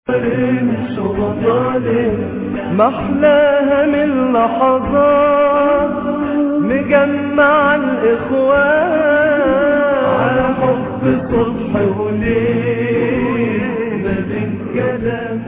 محلاها من لحظات مجمع الإخوان على حب صبح وليل ما بين كلام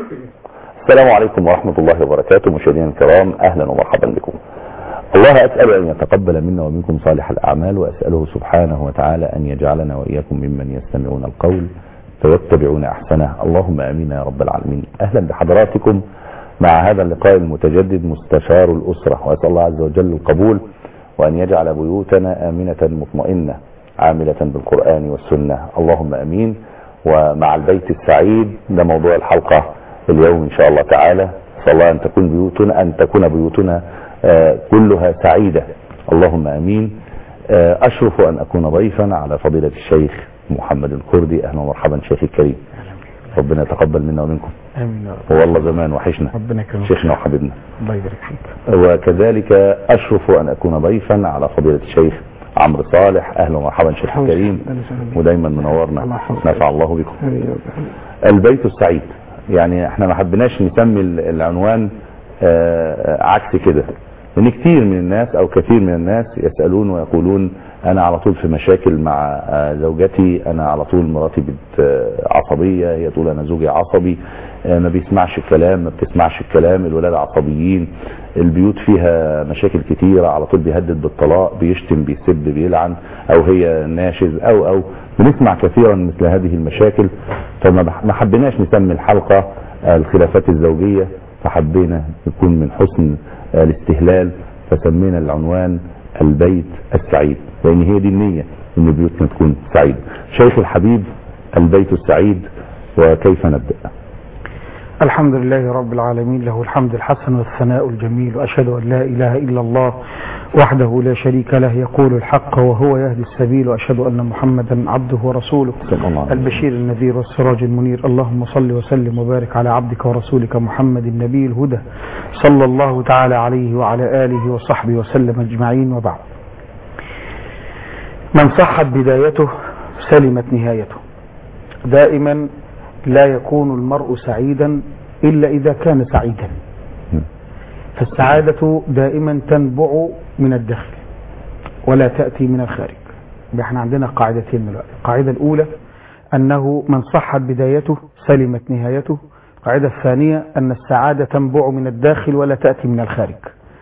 السلام عليكم ورحمة الله وبركاته مشاهدينا الكرام أهلا ومرحبا بكم الله أسأل أن يتقبل منا ومنكم صالح الأعمال وأسأله سبحانه وتعالى أن يجعلنا وإياكم ممن يستمعون القول فيتبعون أحسنه اللهم أمين يا رب العالمين أهلا بحضراتكم مع هذا اللقاء المتجدد مستشار الأسرة وأسأل الله عز وجل القبول وأن يجعل بيوتنا آمنة مطمئنة عاملة بالقرآن والسنة اللهم أمين ومع البيت السعيد ده موضوع الحلقة اليوم إن شاء الله تعالى أسأل الله أن تكون بيوتنا أن تكون بيوتنا آه، كلها سعيدة اللهم أمين آه، أشرف أن أكون ضيفا على فضيلة الشيخ محمد الكردي أهلا ومرحبا شيخي الكريم ربنا يتقبل منا ومنكم امين يا رب والله زمان وحشنا ربنا يكرمك شيخنا وحبيبنا الله يبارك فيك وكذلك أشرف أن أكون ضيفا على فضيلة الشيخ عمرو صالح أهلا ومرحبا شيخ الكريم ودايما منورنا الله يحفظك. نفع الله بكم امين يا رب البيت السعيد يعني احنا ما حبيناش نسمي ال- العنوان آه، عكس كده لان كتير من الناس او كثير من الناس يسألون ويقولون انا على طول في مشاكل مع آه، زوجتي انا على طول مراتي بت آه، عصبية هي تقول انا زوجي عصبي آه، ما بيسمعش الكلام ما بتسمعش الكلام الولاد عصبيين البيوت فيها مشاكل كتيرة على طول بيهدد بالطلاق بيشتم بيسب بيلعن او هي ناشز او او بنسمع كثيرا مثل هذه المشاكل فما بح- ما حبيناش نسمي الحلقة آه، الخلافات الزوجية فحبينا يكون من حسن آه، الاستهلال فسمينا العنوان البيت السعيد لان هي دي النية ان بيوتنا تكون سعيدة شيخ الحبيب البيت السعيد وكيف نبدأ الحمد لله رب العالمين له الحمد الحسن والثناء الجميل وأشهد أن لا إله إلا الله وحده لا شريك له يقول الحق وهو يهدي السبيل وأشهد أن محمدا عبده ورسوله صلى الله عليه وسلم. البشير النذير والسراج المنير اللهم صل وسلم وبارك على عبدك ورسولك محمد النبي الهدى صلى الله تعالى عليه وعلى آله وصحبه وسلم أجمعين وبعد من صحت بدايته سلمت نهايته دائما لا يكون المرء سعيدا إلا إذا كان سعيدا فالسعادة دائما تنبع من الداخل ولا تأتي من الخارج يبقى احنا عندنا قاعدتين دلوقتي القاعدة الأولى أنه من صحت بدايته سلمت نهايته القاعدة الثانية أن السعادة تنبع من الداخل ولا تأتي من الخارج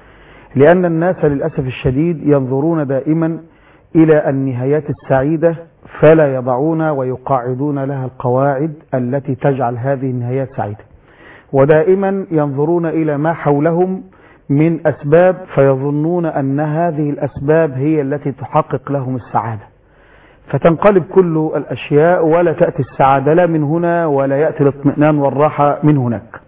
لأن الناس للأسف الشديد ينظرون دائما إلى النهايات السعيدة فلا يضعون ويقاعدون لها القواعد التي تجعل هذه النهايات سعيدة ودائما ينظرون إلى ما حولهم من أسباب فيظنون أن هذه الأسباب هي التي تحقق لهم السعادة فتنقلب كل الأشياء ولا تأتي السعادة لا من هنا ولا يأتي الاطمئنان والراحة من هناك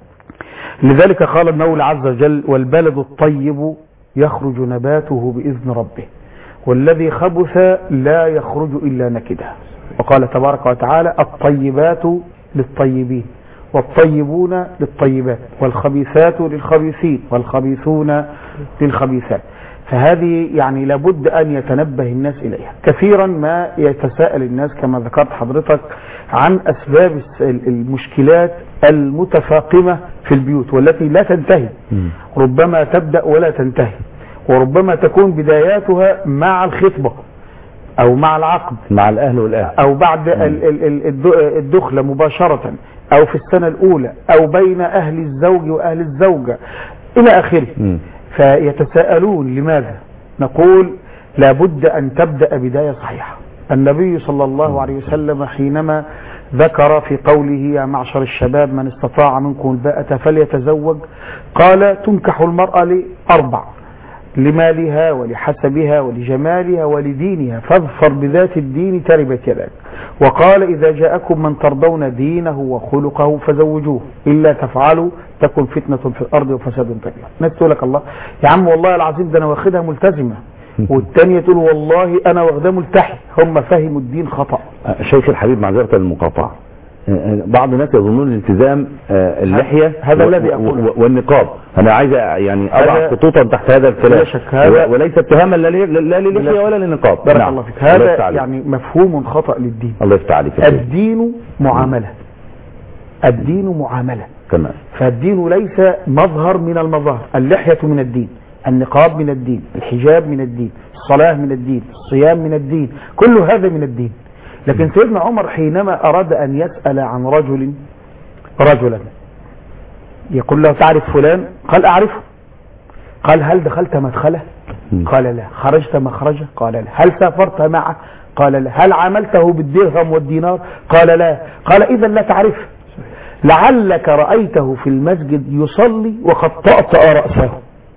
لذلك قال المولى عز وجل والبلد الطيب يخرج نباته بإذن ربه والذي خبث لا يخرج إلا نكدا وقال تبارك وتعالى الطيبات للطيبين والطيبون للطيبات والخبيثات للخبيثين والخبيثون للخبيثات فهذه يعني لابد أن يتنبه الناس إليها كثيرا ما يتساءل الناس كما ذكرت حضرتك عن أسباب الس- المشكلات المتفاقمة في البيوت والتي لا تنتهي ربما تبدأ ولا تنتهي وربما تكون بداياتها مع الخطبة أو مع العقد مع الأهل والأهل أو بعد ال- ال- ال- الد- الدخلة مباشرة أو في السنة الأولى أو بين أهل الزوج وأهل الزوجة إلى آخره مم. فيتساءلون لماذا نقول لابد أن تبدأ بداية صحيحة النبي صلى الله عليه وسلم حينما ذكر في قوله يا معشر الشباب من استطاع منكم الباءة فليتزوج قال تنكح المرأة لأربع لمالها ولحسبها ولجمالها ولدينها فاظفر بذات الدين تربت يداك وقال إذا جاءكم من ترضون دينه وخلقه فزوجوه إلا تفعلوا تكن فتنة في الأرض وفساد كبير ناس تقول لك الله يا عم والله العظيم ده أنا واخدها ملتزمة والتانية تقول والله أنا واخدها ملتحي هم فهموا الدين خطأ آه، شيخ الحبيب معذرة المقاطعة آه، آه، بعض الناس يظنون الالتزام آه، اللحية هذا و- الذي و- أقوله. و- والنقاب أنا عايز يعني أضع هذا- خطوطا تحت هذا الكلام بلا شك، هذا- و- وليس اتهاما لا ل- لا بلا للحية شك. ولا للنقاب بارك نعم. الله فيك الله هذا يفتح عليك. يعني مفهوم خطأ للدين الله يفتح عليك يا شيخ. الدين معاملة الدين معاملة تمام فالدين ليس مظهر من المظاهر اللحية من الدين النقاب من الدين الحجاب من الدين الصلاة من الدين الصيام من الدين كل هذا من الدين لكن سيدنا عمر حينما أراد أن يسأل عن رجل رجلا يقول له تعرف فلان قال أعرفه قال هل دخلت مدخله مم. قال لا خرجت مخرجه قال لا هل سافرت معه قال لا هل عاملته بالدرهم والدينار قال لا قال إذا لا تعرفه لعلك رأيته في المسجد يصلي وقد طأطأ رأسه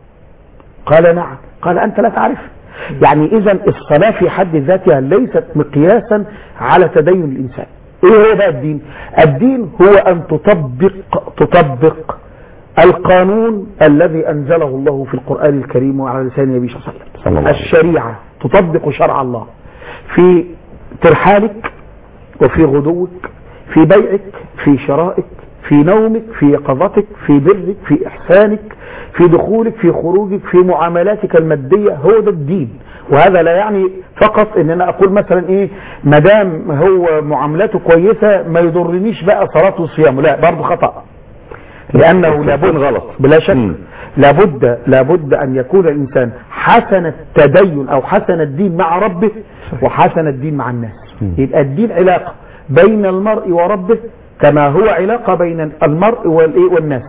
قال نعم قال أنت لا تعرف يعني إذا الصلاة في حد ذاتها ليست مقياسا على تدين الإنسان إيه هو بقى الدين الدين هو أن تطبق تطبق القانون الذي أنزله الله في القرآن الكريم وعلى لسان النبي صلى الله عليه صلى الله وسلم عليه الشريعة تطبق شرع الله في ترحالك وفي غدوك في بيعك في شرائك في نومك في يقظتك في برك في إحسانك في دخولك في خروجك في معاملاتك المادية هو ده الدين وهذا لا يعني فقط ان انا اقول مثلا ايه ما دام هو معاملاته كويسه ما يضرنيش بقى صلاته وصيامه لا برضه خطا لانه لابد غلط. بلا شك مم. لابد لابد ان يكون الانسان حسن التدين او حسن الدين مع ربه وحسن الدين مع الناس مم. يبقى الدين علاقه بين المرء وربه كما هو علاقه بين المرء والايه والناس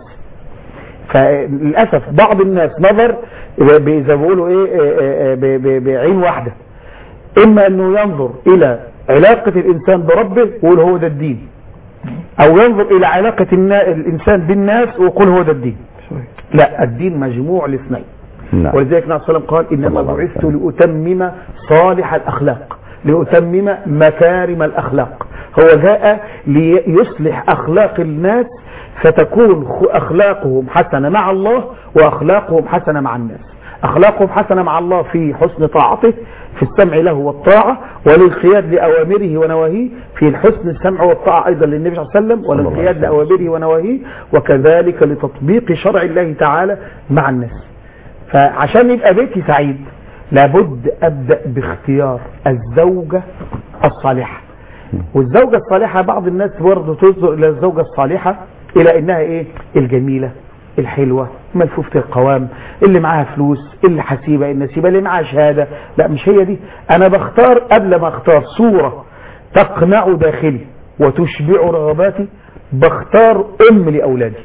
فللاسف بعض الناس نظر ب- زي ما بيقولوا ايه آه، آه، ب- ب- بعين واحده اما انه ينظر الى علاقه الانسان بربه ويقول هو ده الدين او ينظر الى علاقه النا- الانسان بالناس ويقول هو ده الدين لا الدين مجموع الاثنين نعم ولذلك النبي صلى الله عليه وسلم قال صلى انما الله عليه بعثت وسلم. لاتمم صالح الاخلاق لاتمم مكارم الاخلاق هو جاء ليصلح اخلاق الناس فتكون خ- اخلاقهم حسنه مع الله واخلاقهم حسنه مع الناس اخلاقهم حسنه مع الله في حسن طاعته في السمع له والطاعه والانقياد لاوامره ونواهيه في الحسن السمع والطاعه ايضا للنبي صلى الله عليه وسلم الله عليه والانقياد وسلم. لاوامره ونواهيه وكذلك لتطبيق شرع الله تعالى مع الناس فعشان يبقى بيتي سعيد لابد ابدا باختيار الزوجه الصالحه والزوجه الصالحه بعض الناس برضه تنظر الى الزوجه الصالحه الى انها ايه الجميله الحلوه ملفوفه القوام اللي معاها فلوس اللي حسيبه النسيبه اللي معاها شهاده لا مش هي دي انا بختار قبل ما اختار صوره تقنع داخلي وتشبع رغباتي بختار ام لاولادي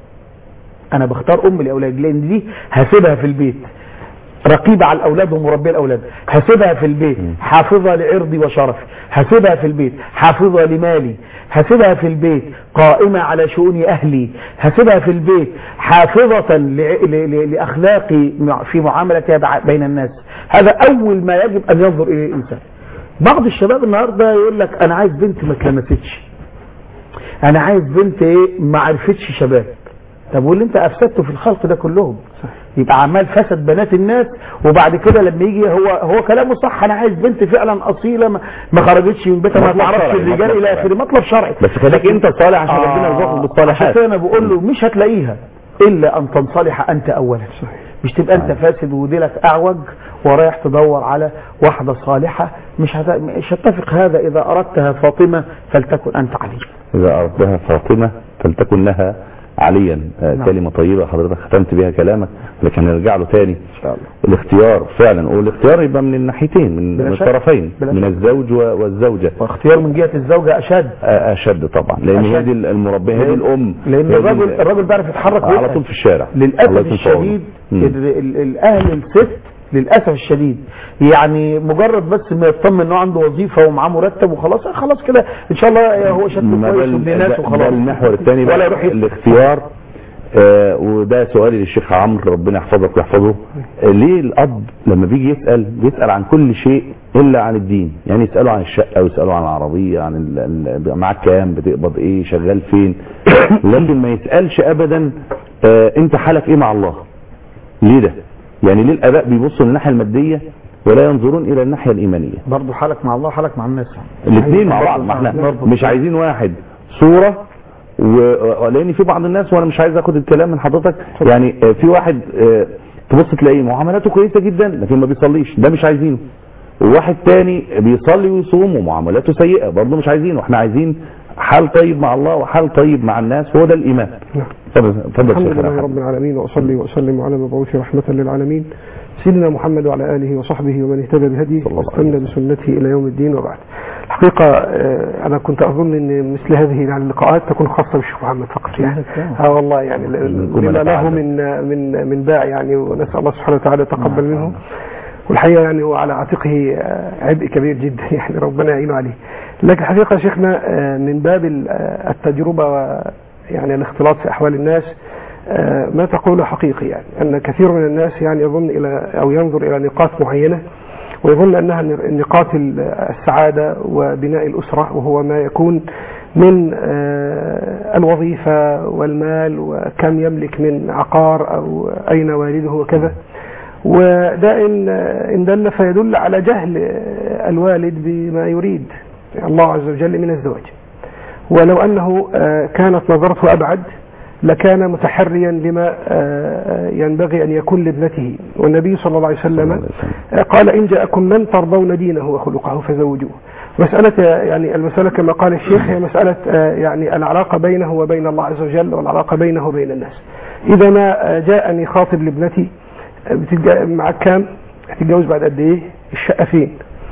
انا بختار ام لاولادي لان دي هسيبها في البيت رقيبة على الأولاد ومربية الأولاد هسيبها في البيت حافظة لعرضي وشرفي هسيبها في البيت حافظة لمالي هسيبها في البيت قائمة على شؤون أهلي هسيبها في البيت حافظة لع- ل- ل- لأخلاقي مع- في معاملتها بع- بين الناس هذا أول ما يجب أن ينظر إليه الإنسان بعض الشباب النهاردة يقول لك أنا عايز بنت ما اتلمستش أنا عايز بنت إيه ما عرفتش شباب طب واللي انت افسدته في الخلق ده كلهم يبقى عمال فسد بنات الناس وبعد كده لما يجي هو هو كلامه صح انا عايز بنت فعلا اصيله ما, ما خرجتش من بيتها ما مطلب تعرفش شرعي، الرجال مطلب الى شرعي. اخره مطلب شرعي بس خليك انت صالح عشان ربنا يرزقك عشان بالصالحات كده انا بقول له مش هتلاقيها الا ان تنصلح انت اولا مش تبقى انت فاسد وديلك اعوج ورايح تدور على واحده صالحه مش هت... مش هتفق هذا اذا اردتها فاطمه فلتكن انت علي إذا أردتها فاطمة فلتكن لها عليا آه، نعم. كلمة طيبة حضرتك ختمت بها كلامك لكن نرجع له تاني ان شاء الله الاختيار فعلا والاختيار يبقى من الناحيتين من, بلا من شك. الطرفين بلا من شك. الزوج و- والزوجة واختيار من جهه الزوجه اشد آه، أشد طبعا لأن هي أشد. دي المربية هي دي الأم لان هي دي الرجل ال- الرجل بيعرف يتحرك على ويسأل. طول في الشارع للاسف الله يكون في عونه. الشديد مم. ال- ال- الاهل الست للاسف الشديد يعني مجرد بس ما يطمن انه عنده وظيفه ومعاه مرتب وخلاص آه خلاص كده ان شاء الله هو شكله ما ده كويس ال- وابن ده- ناس ده وخلاص المحور الثاني ولا بقى يروح يسأل. الاختيار آه وده سؤالي للشيخ عمرو ربنا يحفظك ويحفظه آه ليه الاب لما بيجي يسال بيسال عن كل شيء الا عن الدين يعني يسالوا عن الشقه ويسالوا عن العربيه عن ال- ال- معاك كام بتقبض ايه شغال فين لكن ما يسالش ابدا آه انت حالك ايه مع الله ليه ده يعني ليه الاباء بيبصوا للناحيه الماديه ولا ينظرون الى الناحيه الايمانيه برضه حالك مع الله حالك مع الناس الاثنين مع بعض ما احنا نربط. مش عايزين واحد صورة و- لان في بعض الناس وانا مش عايز اخد الكلام من حضرتك يعني آه، في واحد آه، تبص تلاقيه معاملاته كويسه جدا لكن ما بيصليش ده مش عايزينه وواحد تاني بيصلي ويصوم ومعاملاته سيئه برضه مش عايزينه احنا عايزين حال طيب مع الله وحال طيب مع الناس هو ده الايمان نعم. اتفضل اتفضل الحمد شيخنا لله أحمد. رب العالمين واصلي واسلم على المبعوث رحمه للعالمين سيدنا محمد وعلى اله وصحبه ومن اهتدى بهديه صلى الله عليه واستنى بسنته الى يوم الدين وبعد. الحقيقه آه، انا كنت اظن ان مثل هذه يعني اللقاءات تكون خاصه بالشيخ محمد فقط يعني اه والله يعني نكون لما له نتعلم. من من من باع يعني ونسال الله سبحانه وتعالى يتقبل منه والحقيقه يعني هو على عاتقه آه، عبء كبير جدا يعني ربنا يعينه عليه. لكن الحقيقه يا شيخنا آه، من باب ال- آه، التجربه و يعني الاختلاط في احوال الناس آه، ما تقوله حقيقي يعني ان كثير من الناس يعني يظن الى او ينظر الى نقاط معينه ويظن انها نقاط ال- السعاده وبناء الاسره وهو ما يكون من آه، الوظيفه والمال وكم يملك من عقار او اين والده وكذا وده ان ان دل فيدل على جهل الوالد بما يريد الله عز وجل من الزواج ولو انه آه، كانت نظرته ابعد لكان متحريا لما آه، ينبغي ان يكون لابنته والنبي صلى الله عليه صلى الله وسلم عليه وسلم. آه، قال ان جاءكم من ترضون دينه وخلقه فزوجوه مسألة آه، يعني المسألة كما قال الشيخ هي مسألة آه، يعني العلاقة بينه وبين الله عز وجل والعلاقة بينه وبين الناس إذا ما آه، جاءني خاطب لابنتي آه، بتتجا- معاك كام؟ هتتجوز بعد قد إيه؟ الشقة فين؟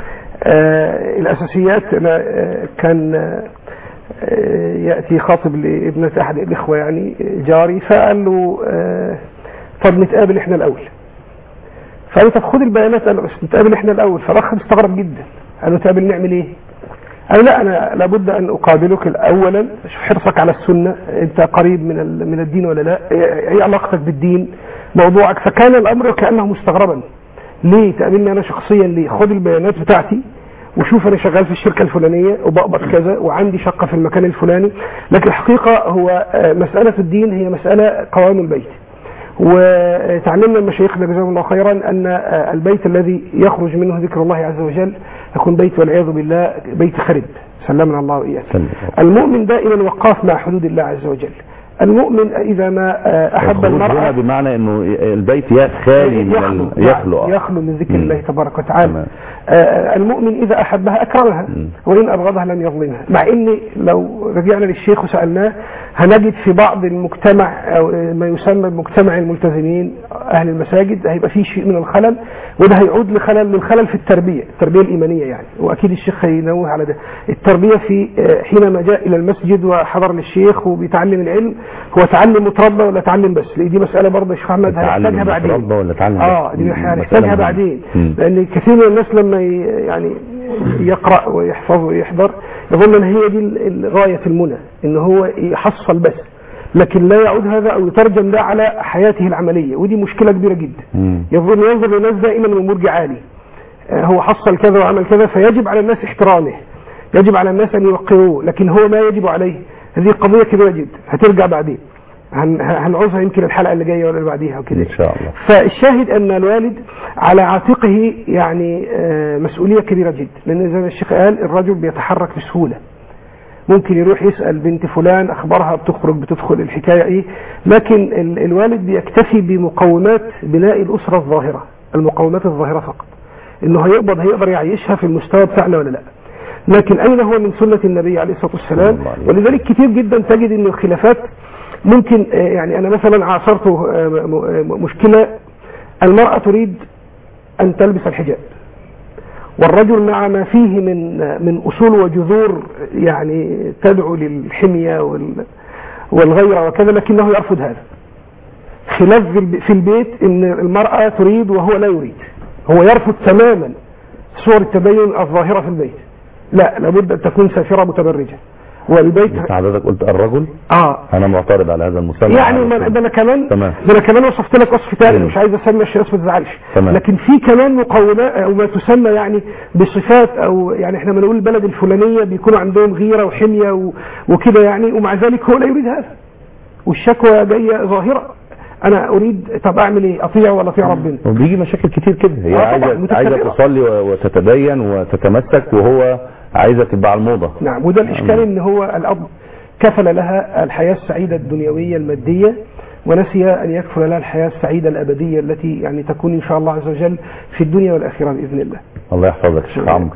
آه، الأساسيات أنا آه، كان آه، آه، يأتي خاطب لابنة أحد الإخوة يعني جاري فقال له آه، طب نتقابل إحنا الأول فقال له طب خد البيانات قال له بس نتقابل إحنا الأول فالأخ مستغرب جدا قال له نتقابل نعمل إيه؟ قال لا أنا لابد أن أقابلك أولا شوف حرصك على السنة أنت قريب من ال- من الدين ولا لا؟ إيه إيه علاقتك بالدين؟ موضوعك فكان الأمر كأنه مستغربا ليه تقابلني أنا شخصيا ليه؟ خد البيانات بتاعتي وشوف انا شغال في الشركه الفلانيه وبقبض كذا وعندي شقه في المكان الفلاني لكن الحقيقه هو آه، مساله الدين هي مساله قوام البيت وتعلمنا من مشايخنا جزاهم الله خيرا ان آه، البيت الذي يخرج منه ذكر الله عز وجل يكون بيت والعياذ بالله بيت خرب سلمنا الله واياك سلم. المؤمن دائما وقاف مع حدود الله عز وجل المؤمن اذا ما آه، احب الخروج هنا المراه بمعنى انه البيت يا خالي من يخلو ال... يخلو آه. يخلو من ذكر مم. الله تبارك وتعالى تمام. آه، المؤمن إذا أحبها أكرمها مم. وإن أبغضها لم يظلمها مع إن لو رجعنا للشيخ وسألناه هنجد في بعض المجتمع أو ما يسمى بمجتمع الملتزمين أهل المساجد هيبقى فيه شيء من الخلل وده هيعود لخلل للخلل في التربية التربية الإيمانية يعني وأكيد الشيخ هينوه على ده التربية في آه، حينما جاء إلى المسجد وحضر للشيخ وبيتعلم العلم هو تعلم متربى ولا تعلم بس لأن دي مسألة برضه يا شيخ محمد تعلم هنحتاجها بعدين المتربى ولا تعلم اه بس؟ دي مسألة هنحتاجها مهمة. بعدين مم. لان كثير من الناس لما ي- يعني يقرا ويحفظ ويحضر يظن ان هي دي ال- ال- غايه المنى ان هو يحصل بس لكن لا يعود هذا او يترجم ده على حياته العمليه ودي مشكله كبيره جدا مم. يظن ينظر للناس دائما من مرجع عالي آه، هو حصل كذا وعمل كذا فيجب على الناس احترامه يجب على الناس ان يوقروه لكن هو ما يجب عليه هذه قضيه كبيره جدا هترجع بعدين هن- هنعوزها يمكن الحلقه اللي جايه ولا اللي بعديها وكده ان شاء الله فالشاهد ان الوالد على عاتقه يعني آه، مسؤوليه كبيره جدا لان زي ما الشيخ قال الرجل بيتحرك بسهوله ممكن يروح يسال بنت فلان اخبارها بتخرج بتدخل الحكايه ايه لكن ال- الوالد بيكتفي بمقومات بناء الاسره الظاهره المقومات الظاهره فقط انه هيقبض هيقدر يعيشها في المستوى بتاعنا ولا لا لكن اين هو من سنه النبي عليه الصلاه والسلام الله عليه ولذلك كتير جدا تجد ان الخلافات ممكن آه، يعني انا مثلا عاصرت آه، م- م- مشكله المراه تريد ان تلبس الحجاب والرجل مع ما فيه من من اصول وجذور يعني تدعو للحميه وال- والغيره وكذا لكنه يرفض هذا خلاف في الب- في البيت ان المراه تريد وهو لا يريد هو يرفض تماما صور التبين الظاهره في البيت لا لابد ان تكون سافره متبرجه والبيت بس حضرتك قلت الرجل اه انا معترض على هذا المسمى يعني ما ده انا كمان تمام. ده انا كمان وصفت لك وصف ثاني مم. مش عايز اسمي الشيء ما تزعلش تمام. لكن في كمان مقومات او ما تسمى يعني بصفات او يعني احنا بنقول البلد الفلانيه بيكون عندهم غيره وحميه و- وكده يعني ومع ذلك هو لا يريد هذا والشكوى جايه ظاهره انا اريد طب اعمل ايه اطيع ولا اطيع ربنا وبيجي مشاكل كتير كده هي آه طبعاً، عايزه متكررة. عايزه تصلي و- وتتدين وتتمسك وهو عايزه تبقى على الموضه نعم وده الاشكال ان هو الاب كفل لها الحياه السعيده الدنيويه الماديه ونسي ان يكفل لها الحياه السعيده الابديه التي يعني تكون ان شاء الله عز وجل في الدنيا والاخره باذن الله. الله يحفظك يا شيخ عمرو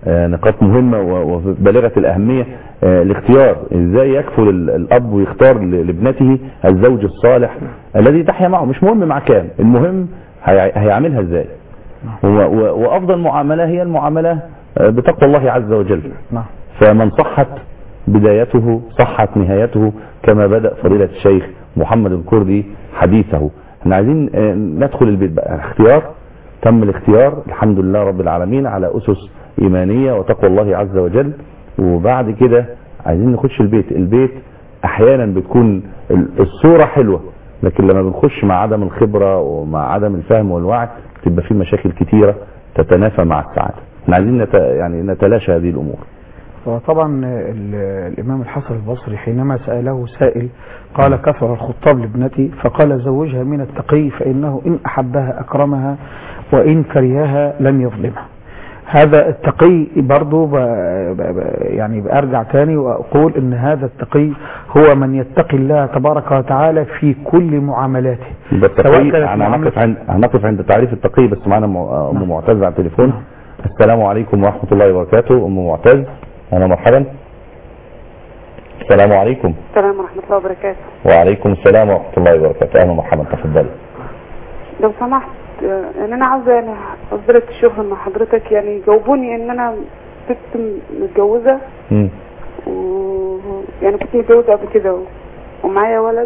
آه، نقاط مهمة و- وبالغة الأهمية آه، الاختيار ازاي يكفل ال- الأب ويختار ل- لابنته الزوج الصالح الذي تحيا معه مش مهم مع كام المهم هي- هيعملها ازاي و- و- وأفضل معاملة هي المعاملة آه، بتقوى الله عز وجل نعم فمن صحت بدايته صحت نهايته كما بدأ فضيلة الشيخ محمد الكردي حديثه احنا عايزين آه، ندخل البيت بقى اختيار تم الاختيار الحمد لله رب العالمين على أسس إيمانية وتقوى الله عز وجل وبعد كده عايزين نخش البيت البيت أحيانا بتكون ال- الصورة حلوة لكن لما بنخش مع عدم الخبرة ومع عدم الفهم والوعي تبقى في مشاكل كتيرة تتنافى مع السعادة احنا عايزين نت... يعني نتلاشى هذه الأمور وطبعا ال- الإمام الحسن البصري حينما سأله سائل قال كثر الخطاب لابنتي فقال زوجها من التقي فإنه إن أحبها أكرمها وإن كرهها لم يظلمها هذا التقي برضو ب... ب... ب... يعني بأرجع تاني وأقول إن هذا التقي هو من يتقي الله تبارك وتعالى في كل معاملاته يبقى سواء التقي كانت هنقف معاملة- عند هنقف عند تعريف التقي بس معانا م- ام نعم. معتز على التليفون نعم. السلام عليكم ورحمه الله وبركاته ام معتز اهلا مرحبا السلام عليكم السلام ورحمة الله وبركاته وعليكم السلام ورحمه الله وبركاته اهلا مرحبا تفضلي لو سمحت آه، ان انا عاوزة يعني حضرة الشغل مع حضرتك يعني جاوبوني ان انا ست م- متجوزة مم. و يعني كنت متجوزة قبل كده و- ومعايا ولد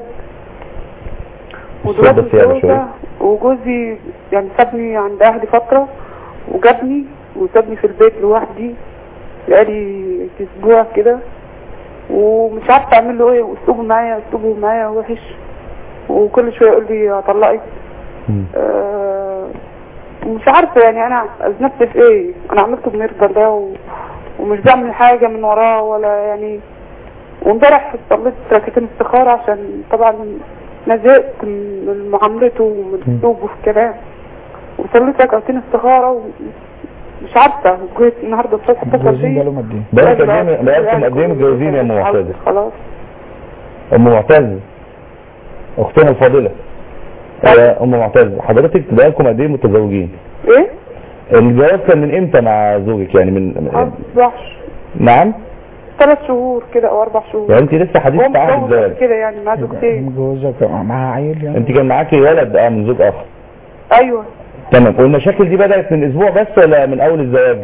ودلوقتي بس يلا متجوزة شوية. وجوزي يعني سابني عند اهلي فترة وجابني وسابني في البيت لوحدي بقالي اسبوع كده ومش عارفة اعمل له ايه واسلوبه معايا اسلوبه معايا وحش وكل شوية يقول لي هطلقك مم. آه، ومش عارفة يعني انا اذنبت في ايه انا عملته بنرضى الله و... ومش بعمل حاجة من وراه ولا يعني وامبارح صليت ركعتين استخارة عشان طبعا انا زهقت من معاملته ومن اسلوبه في الكلام وصليت ركعتين استخارة ومش عارفة جيت النهاردة الصبح اتصل متجوزين بيا بقالهم قد ايه؟ بقالك قد ايه بقالكم قد ايه متجوزين يا ام معتز خلاص ام معتز اختنا الفاضله يا ام معتز حضرتك بقالكم قد ايه متزوجين ايه؟ الجواز كان من امتى مع زوجك يعني من أربعش نعم ثلاث شهور كده او اربع شهور يعني انت لسه حديث هو عهد متجوز الزواج كده يعني مع زوجتين متجوزة كان معاها عيل يعني انت كان معاكي ولد اه من زوج اخر ايوه تمام والمشاكل دي بدأت من اسبوع بس ولا من اول الزواج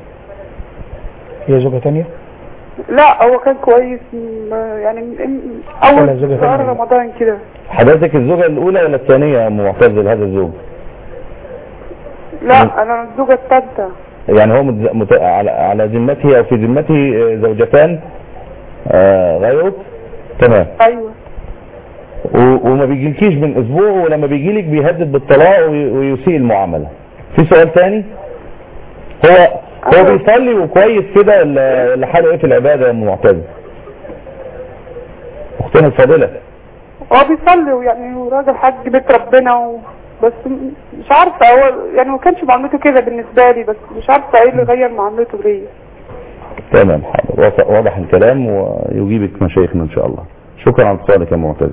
هي زوجة تانية؟ لا هو كان كويس م- يعني من من ولا اول زوجة شهر تانية؟ رمضان كده حضرتك الزوجة الاولى ولا الثانية يا ام معتز لهذا الزوج لا انا الزوجة الثالثة يعني هو متز... مت... على... على ذمته او في ذمته آه، زوجتان آه غيرك تمام ايوه و... وما بيجيلكيش من اسبوع ولما بيجيلك بيهدد بالطلاق وي... ويسيء المعاملة في سؤال تاني هو هو أيوة. بيصلي وكويس كده ولا ولا حاله ايه في العبادة يا ام معتز اختنا الفاضلة هو بيصلي ويعني هو راجل حاج بيت ربنا و... بس م- مش عارفة هو يعني ما كانش معاملته كده بالنسبة لي بس مش عارفة ايه اللي غير معاملته ليا تمام حاضر وضح- واضح الكلام ويجيبك مشايخنا ان شاء الله شكرا على اتصالك يا معتز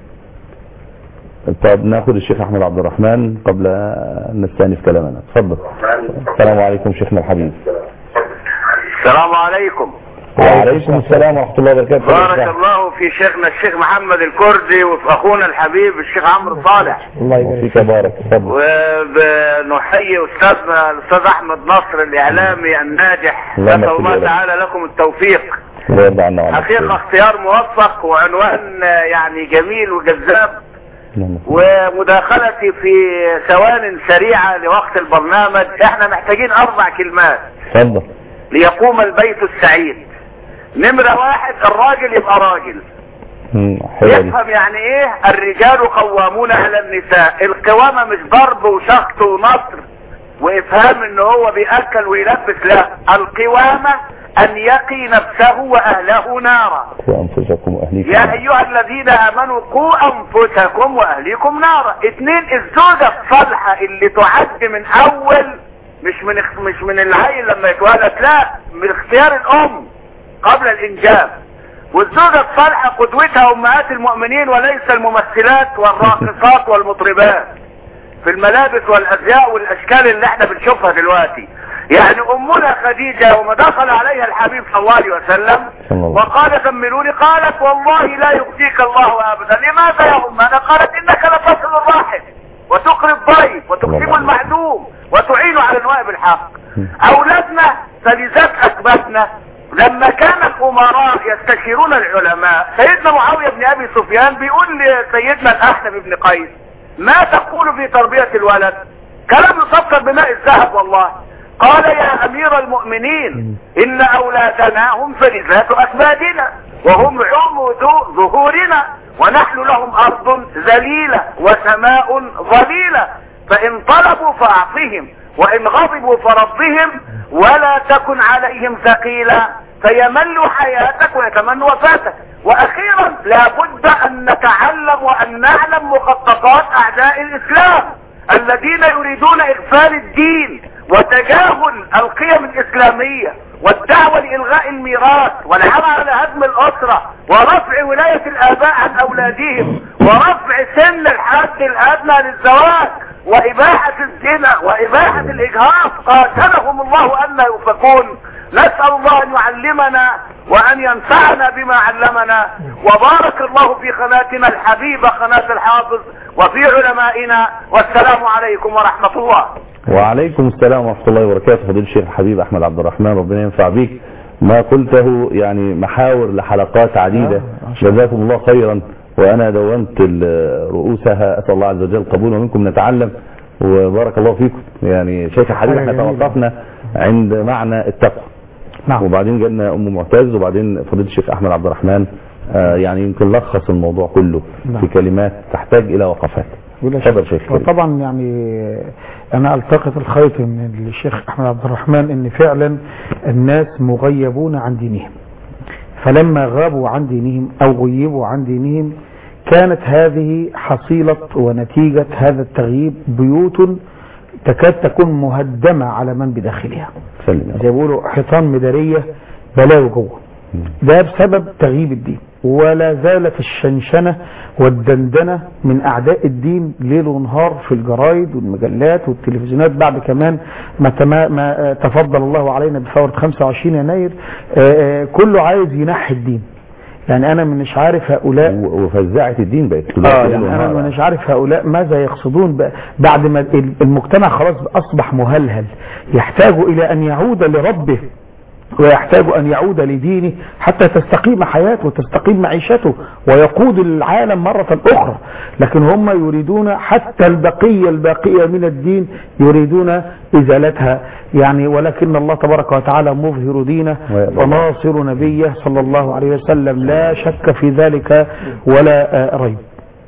طب ناخد الشيخ احمد عبد الرحمن قبل ان نستأنف كلامنا اتفضل السلام عليكم شيخنا الحبيب السلام عليكم وعليكم السلام ورحمه الله وبركاته بارك الله في شيخنا الشيخ محمد الكردي وفي اخونا الحبيب الشيخ عمرو صالح الله يبارك وفيك بارك اتفضل ونحيي استاذنا الاستاذ احمد نصر الاعلامي الناجح اللهم نسال صل الله عليه. تعالى لكم التوفيق الله يرضى عنا وعنك حقيقه اختيار موفق وعنوان آه، يعني جميل وجذاب اللهم صل. ومداخلتي في ثوان سريعه لوقت البرنامج احنا محتاجين اربع كلمات اتفضل ليقوم البيت السعيد نمرة واحد الراجل يبقى راجل مم، حلوه دي يفهم يعني ايه الرجال قوامون على النساء القوامة مش ضرب وشخط ونصر وافهام ان هو بيأكل ويلبس لا القوامة ان يقي نفسه واهله نارا وانفسكم واهليكم يا ايها الذين امنوا قوا انفسكم واهليكم نارا اتنين الزوجة الصالحة اللي تعد من اول مش من اخ- مش من العيل لما يتولد لا من اختيار الام قبل الانجاب والزوجة الصالحة قدوتها امهات المؤمنين وليس الممثلات والراقصات والمطربات في الملابس والازياء والاشكال اللي احنا بنشوفها دلوقتي يعني امنا خديجة وما دخل عليها الحبيب صلى الله عليه وسلم صلى الله. وقال كملوني قالت والله لا يخزيك الله ابدا لماذا يا امنا قالت انك لتصل الراحم وتقري الضيف وتكسب الله. المعدوم وتعين على نوائب الحق اولادنا فلذات اثبتنا لما كان الامراء يستشيرون العلماء سيدنا معاوية بن ابي سفيان بيقول لسيدنا الاحنف بن قيس ما تقول في تربية الولد كلام يصفر بماء الذهب والله قال يا امير المؤمنين ان اولادنا هم فلذات اكبادنا وهم عمود ظهورنا ونحن لهم ارض ذليلة وسماء ظليلة فان طلبوا فاعطهم وان غضبوا فربهم ولا تكن عليهم ثقيلا فيملوا حياتك ويتمنوا وفاتك واخيرا لابد ان نتعلم وان نعلم مخططات اعداء الاسلام الذين يريدون اغفال الدين وتجاهل القيم الاسلامية والدعوة لالغاء الميراث والعمل على هدم الاسرة ورفع ولاية الاباء عن اولادهم ورفع سن الحد الادنى للزواج واباحة الزنا واباحة الاجهاض قاتلهم الله ان يؤفكون نسأل الله ان يعلمنا وان ينفعنا بما علمنا وبارك الله في قناتنا الحبيبة قناة الحافظ وفي علمائنا والسلام عليكم ورحمة الله وعليكم السلام ورحمة الله وبركاته فضيل الشيخ الحبيب أحمد عبد الرحمن ربنا ينفع بك ما قلته يعني محاور لحلقات عديدة جزاكم الله خيرا وأنا دونت ال- رؤوسها أسأل الله عز وجل قبول ومنكم نتعلم وبارك الله فيكم يعني شيخ الحبيب احنا حاجة جميلة. توقفنا عند معنى التقوى نعم وبعدين جالنا أم معتز وبعدين فضيلة الشيخ أحمد عبد الرحمن آه، يعني يمكن لخص الموضوع كله نعم. في كلمات تحتاج إلى وقفات ولا تفضل شك. شيخ كريم. وطبعا يعني انا التقط الخيط من الشيخ احمد عبد الرحمن ان فعلا الناس مغيبون عن دينهم فلما غابوا عن دينهم او غيبوا عن دينهم كانت هذه حصيلة ونتيجة هذا التغييب بيوت تكاد تكون مهدمة على من بداخلها سلم يا رب. زي ما بيقولوا حيطان مدارية بلاوي جوه ده بسبب تغييب الدين ولا زالت الشنشنة والدندنة من أعداء الدين ليل ونهار في الجرايد والمجلات والتلفزيونات بعد كمان ما, تما ما آه، تفضل الله علينا بثورة 25 يناير آه، آه، كله عايز ينحي الدين يعني أنا مش عارف هؤلاء و- وفزعة الدين بقت اه دلوقتي ليل يعني انا ونهار. مش عارف هؤلاء ماذا يقصدون ب- بعد ما ال- المجتمع خلاص اصبح مهلهل يحتاج الى ان يعود لربه ويحتاج ان يعود لدينه حتى تستقيم حياته وتستقيم معيشته ويقود العالم مرة اخرى لكن هم يريدون حتى البقية الباقية من الدين يريدون ازالتها يعني ولكن الله تبارك وتعالى مظهر دينه ويأبى وناصر نبيه صلى الله عليه وسلم لا شك في ذلك ولا آه، ريب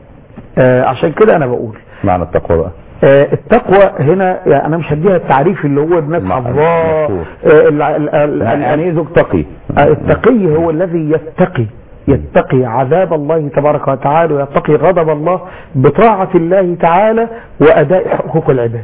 آه، عشان كده انا بقول معنى التقوى بقى آه، التقوى هنا يعني انا مش هديها التعريف اللي هو الناس مع- حافظاه مفهوم. آه، ال- ال- ال- يعني ايه زوج تقي آه، التقي هو الذي يتقي يتقي عذاب الله تبارك وتعالى ويتقي غضب الله بطاعة الله تعالى وأداء حقوق العباد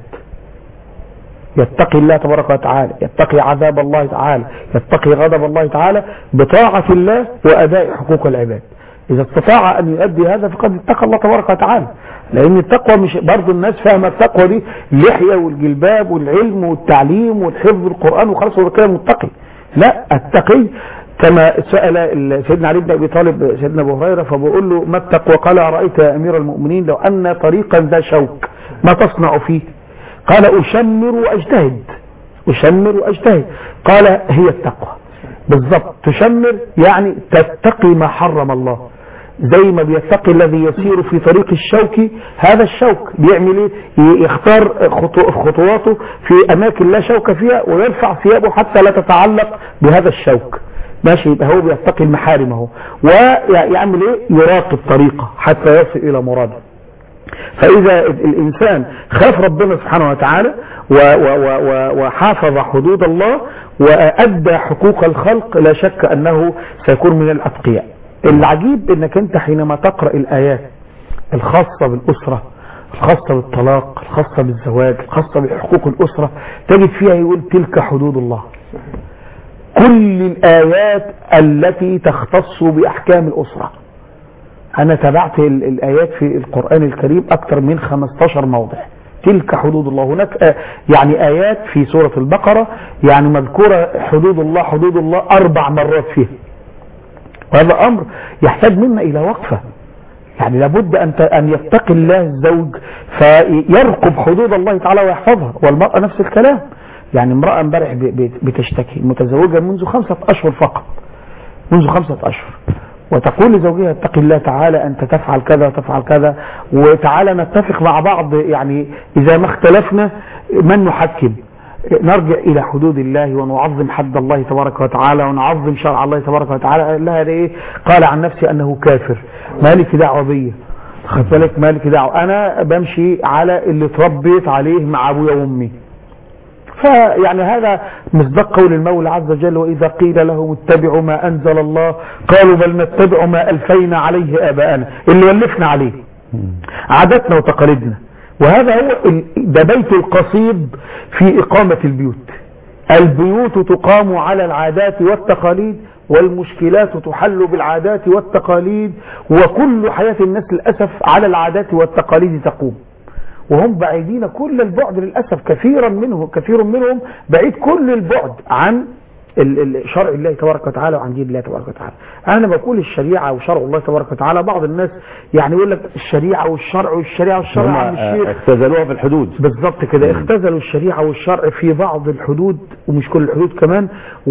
يتقي الله تبارك وتعالى يتقي عذاب الله تعالى يتقي غضب الله تعالى بطاعة الله وأداء حقوق العباد إذا استطاع أن يؤدي هذا فقد اتقى الله تبارك وتعالى لأن التقوى مش برضه الناس فاهمة التقوى دي اللحية والجلباب والعلم والتعليم والحفظ القرآن وخلاص هو كده متقي لا التقي كما سأل ال- سيدنا علي بن أبي طالب سيدنا أبو هريرة فبقول له ما التقوى قال أرأيت يا أمير المؤمنين لو أن طريقا ذا شوك ما تصنع فيه قال أشمر وأجتهد أشمر وأجتهد قال هي التقوى بالضبط تشمر يعني تتقي ما حرم الله زي ما بيتقي الذي يسير في طريق الشوك هذا الشوك بيعمل ايه ي- يختار خطو- خطواته في اماكن لا شوك فيها ويرفع ثيابه حتى لا تتعلق بهذا الشوك ماشي يبقى هو بيتقي المحارم اهو ويعمل ايه يراقب طريقه حتى يصل الى مراده فإذا ال- الإنسان خاف ربنا سبحانه وتعالى و- و- و- و- وحافظ حدود الله وأدى حقوق الخلق لا شك أنه سيكون من الأتقياء العجيب أنك أنت حينما تقرأ الآيات الخاصة بالأسرة الخاصة بالطلاق الخاصة بالزواج الخاصة بحقوق الأسرة تجد فيها يقول تلك حدود الله كل الآيات التي تختص بأحكام الأسرة أنا تابعت ال- الآيات في القرآن الكريم أكثر من 15 موضع تلك حدود الله هناك آه، يعني آيات في سورة البقرة يعني مذكورة حدود الله حدود الله أربع مرات فيها وهذا أمر يحتاج منا إلى وقفة يعني لابد أن ت- أن يتقي الله الزوج فيرقب حدود الله تعالى ويحفظها والمرأة نفس الكلام يعني امرأة امبارح ب- ب- بتشتكي متزوجة منذ خمسة أشهر فقط منذ خمسة أشهر وتقول لزوجها اتق الله تعالى أنت تفعل كذا وتفعل كذا وتعالى نتفق مع بعض يعني إذا ما اختلفنا من نحكم نرجع إلى حدود الله ونعظم حد الله تبارك وتعالى ونعظم شرع الله تبارك وتعالى قال لها ده إيه قال عن نفسي أنه كافر مالك دعوة بيا خد بالك مالك دعوة أنا بمشي على اللي اتربيت عليه مع أبويا وأمي فيعني هذا مصداق قول المولى عز وجل وإذا قيل لهم اتبعوا ما أنزل الله قالوا بل نتبع ما ألفينا عليه آباءنا اللي ولفنا عليه عاداتنا وتقاليدنا وهذا هو ال- ده بيت القصيد في إقامة البيوت البيوت تقام على العادات والتقاليد والمشكلات تحل بالعادات والتقاليد وكل حياة الناس للأسف على العادات والتقاليد تقوم وهم بعيدين كل البعد للأسف كثيرا منهم كثير منهم بعيد كل البعد عن ال- ال- شرع الله تبارك وتعالى وعن دين الله تبارك وتعالى انا بقول الشريعه وشرع الله تبارك وتعالى بعض الناس يعني يقول لك الشريعه والشرع والشريعه والشرع هم عن الشيخ اختزلوها في الحدود بالظبط كده اختزلوا الشريعة والشرع في بعض الحدود ومش كل الحدود كمان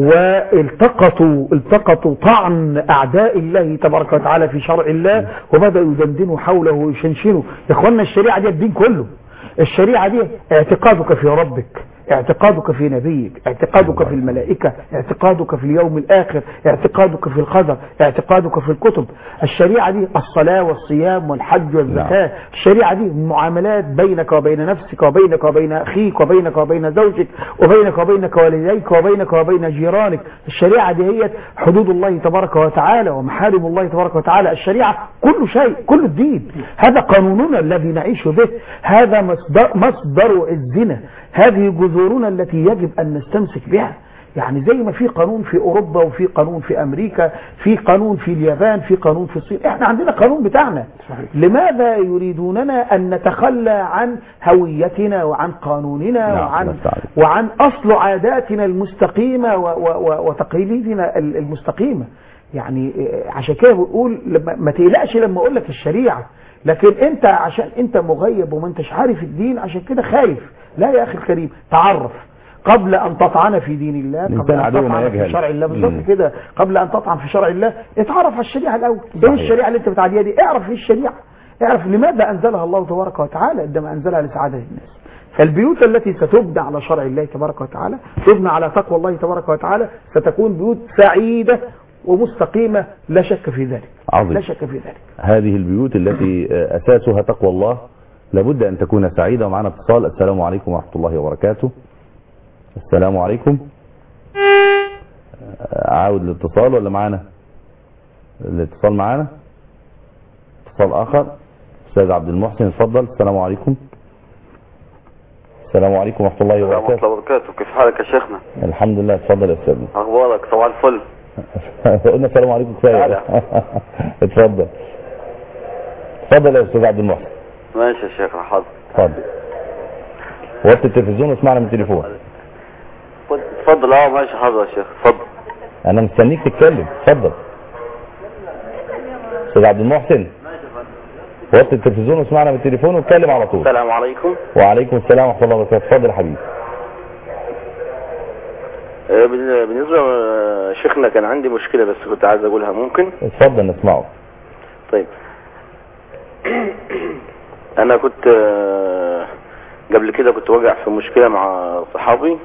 والتقطوا التقطوا طعن أعداء الله تبارك وتعالى في شرع الله وبدأوا يدندنوا حوله ويشنشنوا يا اخوانا الشريعة دي الدين كله الشريعة دي اعتقادك في ربك اعتقادك في نبيك اعتقادك في الملائكة اعتقادك في اليوم الآخر اعتقادك في القدر اعتقادك في الكتب الشريعة دي الصلاة والصيام والحج والزكاة الشريعة دي معاملات بينك وبين نفسك وبينك وبين أخيك وبينك وبين زوجك وبينك وبينك والديك وبينك وبين جيرانك الشريعة دي هي حدود الله تبارك وتعالى ومحارم الله تبارك وتعالى الشريعة كل شيء كل الدين هذا قانوننا الذي نعيش به هذا مصدر, مصدر عزنا هذه جذورنا التي يجب أن نستمسك بها يعني زي ما في قانون في أوروبا وفي قانون في أمريكا في قانون في اليابان في قانون في الصين احنا عندنا قانون بتاعنا لماذا يريدوننا أن نتخلى عن هويتنا وعن قانوننا نعم، وعن الله تعالى. وعن أصل عاداتنا المستقيمة و- و- و- وتقاليدنا ال- المستقيمة يعني آه، عشان كده بقول لما ما تقلقش لما اقول لك الشريعة لكن انت عشان انت مغيب وما انتش عارف الدين عشان كده خايف لا يا اخي الكريم تعرف قبل ان تطعن في دين الله قبل الإنسان ان عدو ما تطعن في يجهل. شرع الله مم. بالظبط كده قبل ان تطعن في شرع الله اتعرف على الشريعه الاول زي صحيح. الشريعه اللي انت بتعديها دي اعرف ايه الشريعه اعرف لماذا انزلها الله تبارك وتعالى عندما انزلها لسعاده الناس فالبيوت التي ستبنى على شرع الله تبارك وتعالى تبنى على تقوى الله تبارك وتعالى ستكون بيوت سعيده ومستقيمه لا شك في ذلك عظيم. لا شك في ذلك هذه البيوت التي آه، أساسها تقوى الله لابد أن تكون سعيدة ومعنا اتصال السلام عليكم ورحمة الله وبركاته السلام عليكم آه، عاود الاتصال ولا معانا الاتصال معانا اتصال آخر أستاذ عبد المحسن اتفضل السلام عليكم السلام عليكم ورحمة الله ورحمة وبركاته الله وبركاته كيف حالك يا شيخنا الحمد لله اتفضل يا أستاذ أخبارك صباح الفل قلنا السلام عليكم كفاية تعالى. اتفضل اتفضل يا أستاذ عبد المحسن ماشي يا شيخ حاضر اتفضل وطي التلفزيون واسمعنا من التليفون اتفضل اه ماشي حاضر يا شيخ اتفضل انا مستنيك تتكلم اتفضل استاذ عبد المحسن وطي التلفزيون واسمعنا من التليفون واتكلم على طول السلام عليكم وعليكم السلام ورحمه الله وبركاته اتفضل يا حبيبي آه، بال- بالنسبة آه، شيخنا كان عندي مشكلة بس كنت عايز أقولها ممكن اتفضل نسمعه طيب أنا كنت آه، قبل كده كنت واقع في مشكلة مع صحابي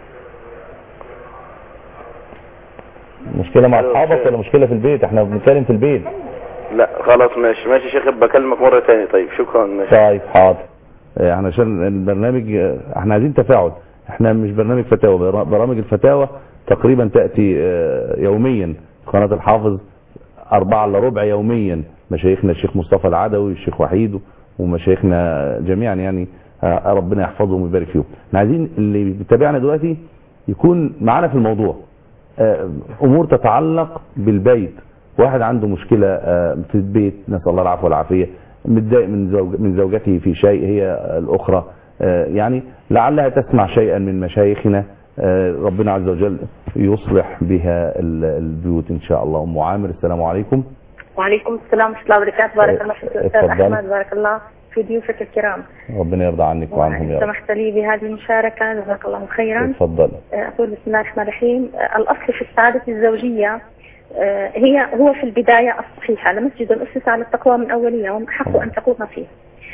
مشكله مع أيوة، اصحابك خير. ولا مشكله في البيت احنا بنتكلم في البيت لا خلاص ماشي ماشي يا شيخ بكلمك مرة تاني طيب شكرا ماشي طيب حاضر اه، احنا عشان البرنامج اه، احنا عايزين تفاعل احنا مش برنامج فتاوى بر- برامج الفتاوى تقريبا تأتي اه، يوميا قناة الحافظ أربعة إلا ربع يوميا مشايخنا الشيخ مصطفى العدوي الشيخ وحيد ومشايخنا جميعا يعني اه، ربنا يحفظهم ويبارك فيهم احنا عايزين اللي بيتابعنا دلوقتي يكون معانا في الموضوع اه، امور تتعلق بالبيت واحد عنده مشكلة اه، في البيت نسأل الله العفو والعافية متضايق من زوج من زوجته في شيء هي الاخرى آه، يعني لعلها تسمع شيئا من مشايخنا آه، ربنا عز وجل يصلح بها ال- البيوت ان شاء الله ام عامر السلام عليكم وعليكم السلام ورحمة الله وبركاته بارك الله فيك أستاذ اتفضل. أحمد بارك الله في ضيوفك الكرام ربنا يرضى عنك وعنهم يا رب سمحت لي بهذه المشاركة جزاك الله خيرا اتفضل أقول بسم الله الرحمن الرحيم آه، الأصل في السعادة الزوجية آه، هي هو في البداية الصحيحة لمسجد أسس على التقوى من أولية ومن حق أن تقوم فيه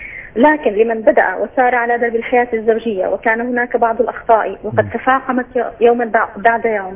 لكن لمن بدأ وسار على درب الحياة الزوجية وكان هناك بعض الأخطاء وقد تفاقمت يوما بع- بعد يوم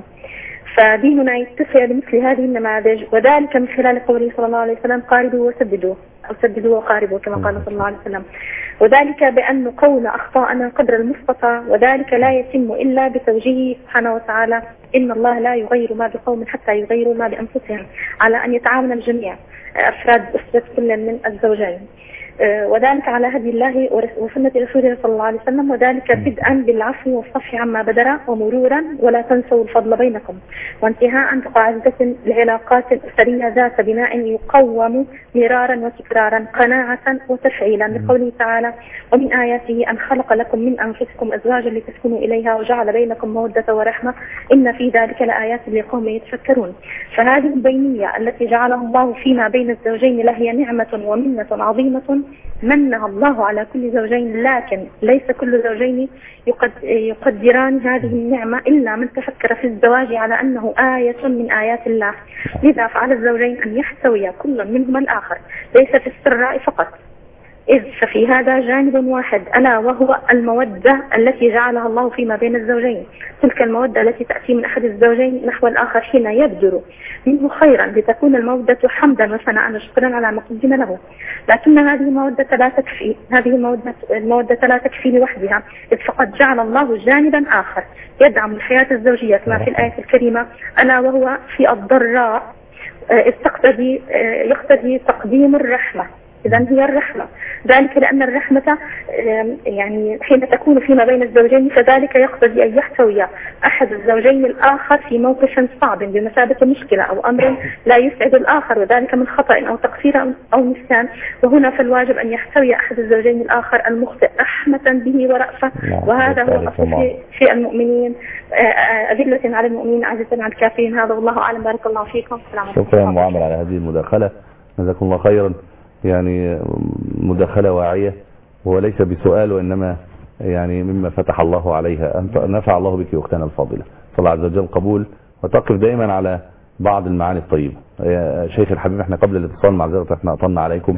فديننا يتسع لمثل هذه النماذج وذلك من خلال قوله صلى الله عليه وسلم قاربوا وسددوا أو سددوا وقاربوا كما قال صلى الله عليه وسلم وذلك بأن نقول أخطاءنا قدر المستطاع وذلك لا يتم إلا بتوجيهه سبحانه وتعالى إن الله لا يغير ما بقوم حتى يغيروا ما بأنفسهم على أن يتعاون الجميع أفراد أسرة كل من الزوجين آه، وذلك على هدي الله ورس- وسنة رسوله صلى الله عليه وسلم وذلك بدءا بالعفو والصفح عما بدر ومرورا ولا تنسوا الفضل بينكم وانتهاء بقاعدة العلاقات الأسرية ذات بناء يقوم مرارا وتكرارا قناعة وتفعيلا لقوله تعالى ومن آياته أن خلق لكم من أنفسكم أزواجا لتسكنوا إليها وجعل بينكم مودة ورحمة إن في ذلك لآيات لقوم يتفكرون فهذه البينية التي جعلها الله فيما بين الزوجين لهي نعمة ومنة عظيمة منها الله على كل زوجين لكن ليس كل زوجين يقد- يقدران هذه النعمة إلا من تفكر في الزواج على أنه آية من آيات الله لذا فعلى الزوجين أن يحتوي كل منهما الآخر ليس في السراء فقط إذ ففي هذا جانب واحد ألا وهو المودة التي جعلها الله فيما بين الزوجين تلك المودة التي تأتي من أحد الزوجين نحو الآخر حين يبدر منه خيرا لتكون المودة حمدا وثناء وشكرا على ما قدم له لكن هذه المودة لا تكفي هذه المودة, المودة لا تكفي لوحدها إذ فقد جعل الله جانبا آخر يدعم الحياة الزوجية كما في الآية الكريمة ألا وهو في الضراء آه، إذ تقتضي آه، يقتضي تقديم الرحمة إذا هي الرحمة ذلك لأن الرحمة آم، يعني حين تكون فيما بين الزوجين فذلك يقتضي أن يحتوي أحد الزوجين الآخر في موقف صعب بمثابة مشكلة أو أمر لا يسعد الآخر وذلك من خطأ أو تقصير أو- أو نسيان وهنا فالواجب أن يحتوي أحد الزوجين الآخر المخطئ رحمة به ورأفة نعم، وهذا هو ذلك الأصل الله. في, في المؤمنين آه، آه، أذلة على المؤمنين عزة على الكافرين هذا والله أعلم بارك الله فيكم السلام عليكم شكرا يا ام عامر على هذه المداخله جزاكم الله خيرا يعني مداخله واعيه وليس بسؤال وانما يعني مما فتح الله عليها أنت نفع الله بك اختنا الفاضله صلى عز وجل قبول وتقف دائما على بعض المعاني الطيبه يا شيخ الحبيب احنا قبل الاتصال معذره احنا اطلنا عليكم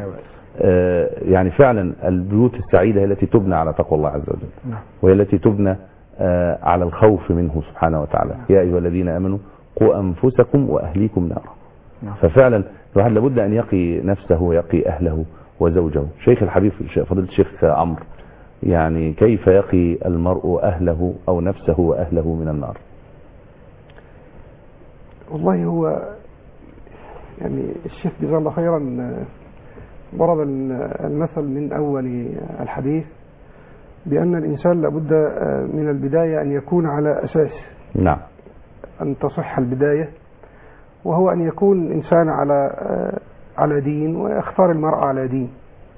آه، يعني فعلا البيوت السعيده هي التي تبنى على تقوى الله عز وجل نعم. وهي التي تبنى آه، على الخوف منه سبحانه وتعالى يا ايها الذين امنوا قوا انفسكم واهليكم نارا نعم. ففعلا الواحد لابد ان يقي نفسه ويقي اهله وزوجه شيخ الحبيب فضيله الشيخ عمرو يعني كيف يقي المرء اهله او نفسه واهله من النار والله هو يعني الشيخ جزاه الله خيرا آه، ضرب ال- المثل من أول الحديث بأن الإنسان لابد آه، من البداية أن يكون على أساس نعم أن تصح البداية وهو أن يكون الإنسان على آه، على دين ويختار المرأة على دين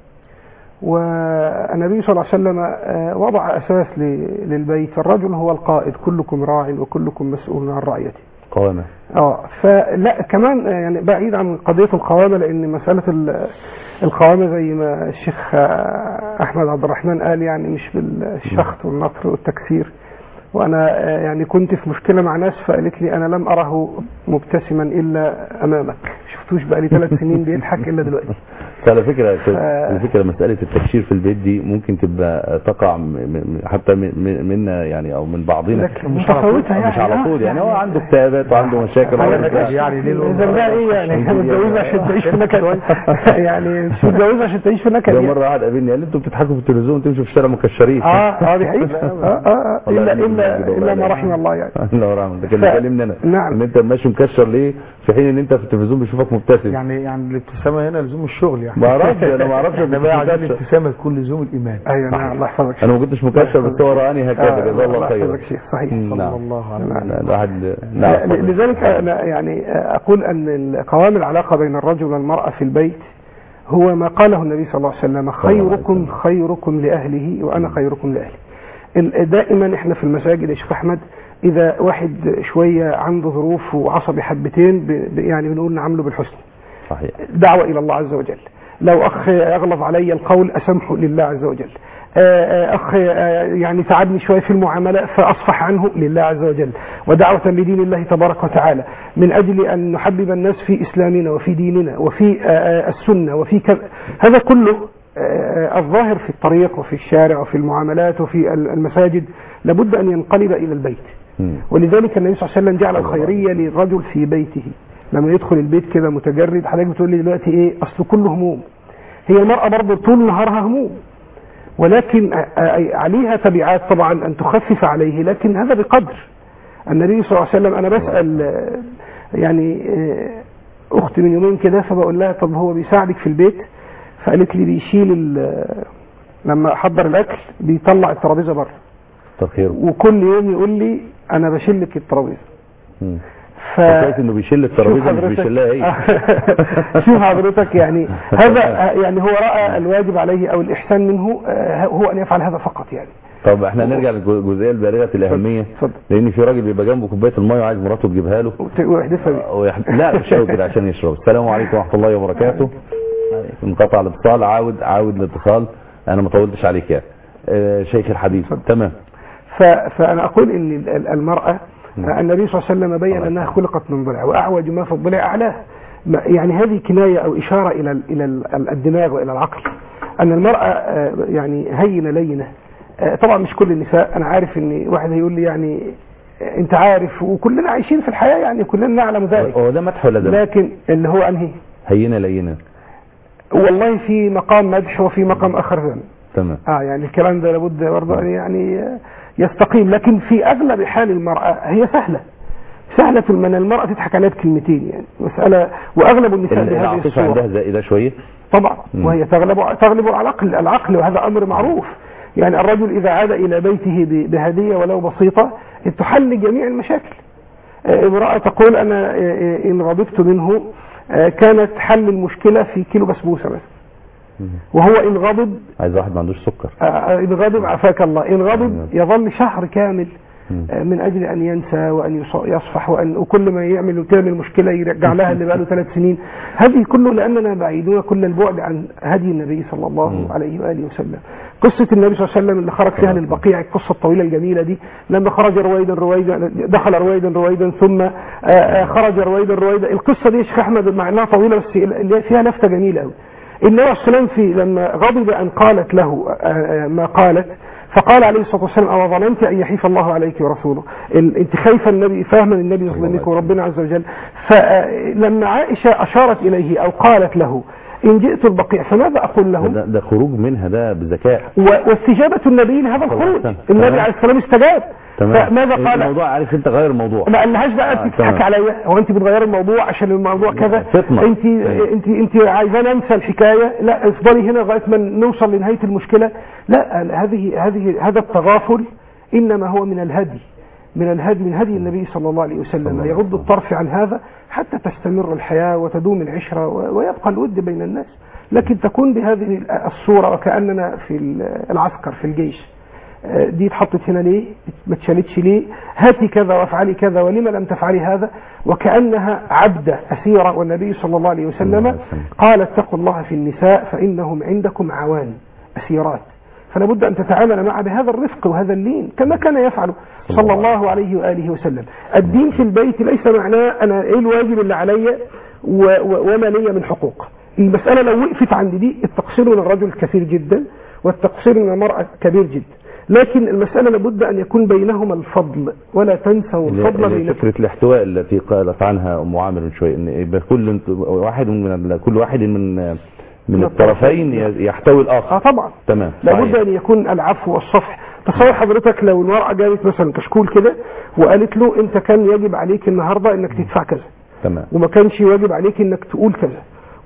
والنبي صلى الله عليه وسلم آه، وضع أساس ل- للبيت الرجل هو القائد كلكم راع وكلكم مسؤول عن رعيته قوامه اه فلا كمان آه، يعني بعيد عن قضيه القوامه لان مساله ال- القوامه زي ما الشيخ آه، احمد عبد الرحمن قال يعني مش بالشخط والنطر والتكسير وانا آه، يعني كنت في مشكله مع ناس فقالت لي انا لم اره مبتسما الا امامك شفتوش بقى لي ثلاث سنين بيضحك الا دلوقتي على فكرة ف- على فكرة مسألة التكشير في البيت دي ممكن تبقى تقع م- م- حتى من- من- منا يعني او من بعضنا لكن متفاوتة يعني مش على آه، طول يعني هو عنده اكتئابات وعنده مشاكل حاجة وعنده نكد يعني ليل اذا بقى ايه يعني احنا متجوزه عشان تعيش في نكد يعني مش متجوزه عشان تعيش في نكد ده يعني. مرة واحد قابلني قال لي انتوا بتضحكوا في التلفزيون وتمشوا في الشارع مكشرين اه اه دي حقيقة اه اه آه. والله الا يعين الا المسجد الا ما والله. رحم الله يعني الله يرحمه ده كان ف- بيكلمني انا نعم. ان انت ماشي مكشر ليه في حين ان انت في التلفزيون بيشوفك مبتسم يعني يعني الابتسامه هنا لزوم الشغل يعني ما اعرفش انا ما اعرفش احنا بقى عايزين مكشر. الابتسامه تكون لزوم الايمان ايوه نعم الله يحفظك انا ما كنتش مكشر بس هو رآني هكذا جزاه الله خيرا يحفظك شيخ صحيح نعم. صلى الله عليه وسلم لا، الواحد ل- نعم لذلك انا يعني اقول ان قوام العلاقه بين الرجل والمراه في البيت هو ما قاله النبي صلى الله عليه وسلم الله عليه خيركم وسلم. خيركم لأهله وأنا خيركم لأهلي ال- دائما احنا في المساجد يا شيخ أحمد إذا واحد شوية عنده ظروف وعصبي حبتين ب- ب- يعني بنقول نعامله بالحسن صحيح دعوة إلى الله عز وجل لو أخ أغلظ علي القول أسامحه لله عز وجل آه، آه، أخ آه، يعني تعبني شوية في المعاملة فأصفح عنه لله عز وجل ودعوة لدين الله تبارك وتعالى من أجل أن نحبب الناس في إسلامنا وفي ديننا وفي آه، آه، السنة وفي كذا هذا كله آه، الظاهر في الطريق وفي الشارع وفي المعاملات وفي المساجد لابد أن ينقلب إلى البيت مم. ولذلك النبي صلى الله عليه وسلم جعل الخيرية للرجل في بيته لما يدخل البيت كده متجرد حضرتك بتقول لي دلوقتي ايه اصل كله هموم هي المرأة برضه طول نهارها هموم ولكن آه، آه، عليها تبعات طبعا ان تخفف عليه لكن هذا بقدر النبي صلى الله عليه وسلم انا بسأل آه، يعني آه، اختي من يومين كده فبقول لها طب هو بيساعدك في البيت فقالت لي بيشيل ال- لما احضر الاكل بيطلع الترابيزه بره كتر خيره وكل يوم يقول لي انا بشيل لك الترابيزه مم. ف... كويس انه بيشيل الترابيزه شوف مش حضرتك- بيشيلها هي شوف حضرتك يعني هذا يعني هو راى الواجب عليه او الاحسان منه آه، هو ان يفعل هذا فقط يعني طب احنا نرجع للجزئيه البالغه الاهميه اتفضل لان في راجل بيبقى جنبه كوبايه الميه وعايز مراته تجيبها له وت- ويحدثها بيه. ويح... لا مش قوي كده عشان يشرب السلام عليكم ورحمه الله وبركاته انقطع الاتصال عاود عاود الاتصال انا ما طولتش عليك يعني آه شيخ الحديث تمام ف... فانا اقول ان ال- ال- المراه نعم. آه، النبي صلى الله عليه وسلم بين الله انها يسلمك. خلقت من ضلع واعوج ما في الضلع اعلاه ما- يعني هذه كنايه او اشاره الى ال- الى ال- الدماغ والى العقل ان المراه آه، يعني هينه لينه آه، طبعا مش كل النساء انا عارف ان واحد هيقول لي يعني آه، انت عارف وكلنا عايشين في الحياه يعني كلنا نعلم ذلك هو ده مدح ولا ده لكن اللي هو انهي هينه لينه والله في مقام مدح وفي مقام اخر ذم تمام اه يعني الكلام ده لابد برضه أن يعني آه، يستقيم لكن في اغلب حال المراه هي سهله سهله من المراه تضحك عليها بكلمتين يعني مساله واغلب النساء ال- بهذه العاطفه عندها الصوره زائده شويه طبعا مم. وهي تغلب تغلب على العقل العقل وهذا امر معروف يعني الرجل اذا عاد الى بيته ب- بهديه ولو بسيطه تحل جميع المشاكل آه، امراه تقول انا آه، آه، ان غضبت منه آه، كانت حل المشكله في كيلو بسبوسه مثلا مم. وهو ان غضب عايز واحد ما عندوش سكر آه، إن غضب عافاك الله إن غضب نعم. يظل شهر كامل مم. آه، من أجل أن ينسى وأن يص- يصفح وأن وكل ما يعمل تعمل مشكلة يرجع لها اللي بقاله ثلاث سنين هذه كله لأننا بعيدون كل البعد عن هدي النبي صلى الله مم. عليه وآله وسلم قصة النبي صلى الله عليه وسلم اللي خرج فيها الله. للبقيع القصة الطويلة الجميلة دي لما خرج رويدا رويدا دخل رويدا رويدا ثم آه، آه، خرج رويدا رويدا القصة دي يا شيخ أحمد مع إنها طويلة بس اللي فيها لفتة جميلة أوي النبي عليه الصلاة والسلام في لما غضب أن قالت له آه، آه، ما قالت فقال عليه الصلاة والسلام أو ظننت أن يحيف الله عليك ورسوله ال- أنت خايفة النبي فاهمة أن النبي يظلمك وربنا عز وجل فلما عائشة أشارت إليه أو قالت له إن جئت البقيع فماذا أقول له ده, ده خروج منها ده بذكاء و- واستجابة النبي لهذا الخروج تمام. النبي عليه السلام استجاب تمام فماذا قال الموضوع عارف انت غير الموضوع ما قالهاش بقى آه، انت بتضحك تمام. عليا هو انت بتغيري الموضوع عشان الموضوع كذا فطنة. انت أيوة. انت انت عايزاني انسى الحكايه لا افضلي هنا لغايه ما نوصل لنهايه المشكله لا هذه هذه هذا التغافل انما هو من الهدي من الهدي من هدي النبي صلى الله عليه صلى وسلم الله عليه يغض وسلم. الطرف عن هذا حتى تستمر الحياه وتدوم العشره و- ويبقى الود بين الناس لكن تكون بهذه الصوره وكاننا في العسكر في الجيش آه، دي اتحطت هنا ليه ما اتشالتش ليه هاتي كذا وافعلي كذا ولما لم تفعلي هذا وكأنها عبدة أسيرة والنبي صلى الله عليه صلى الله وسلم عليه وسلم. قال اتقوا الله في النساء فإنهم عندكم عوان أسيرات فلا بد أن تتعامل معه بهذا الرفق وهذا اللين كما كان يفعل صلى الله عليه وآله وسلم الدين في البيت ليس معناه أنا إيه الواجب اللي عليا و- و- وما لي من حقوق المسألة لو وقفت عند دي التقصير من الرجل كثير جدا والتقصير من المرأة كبير جدا لكن المسألة لابد أن يكون بينهما الفضل ولا تنسوا اللي- الفضل اللي بينكم فكرة الاحتواء التي قالت عنها ام عامر من شويه ان يبقى كل واحد من ال- كل واحد من من الطرفين ي- يحتوي اه الاخر طبعا تمام لابد صحيح. ان يكون العفو والصفح تصور حضرتك لو المرأة جابت مثلا كشكول كده وقالت له انت كان يجب عليك النهاردة انك تدفع كذا تمام وما كانش واجب عليك انك تقول كذا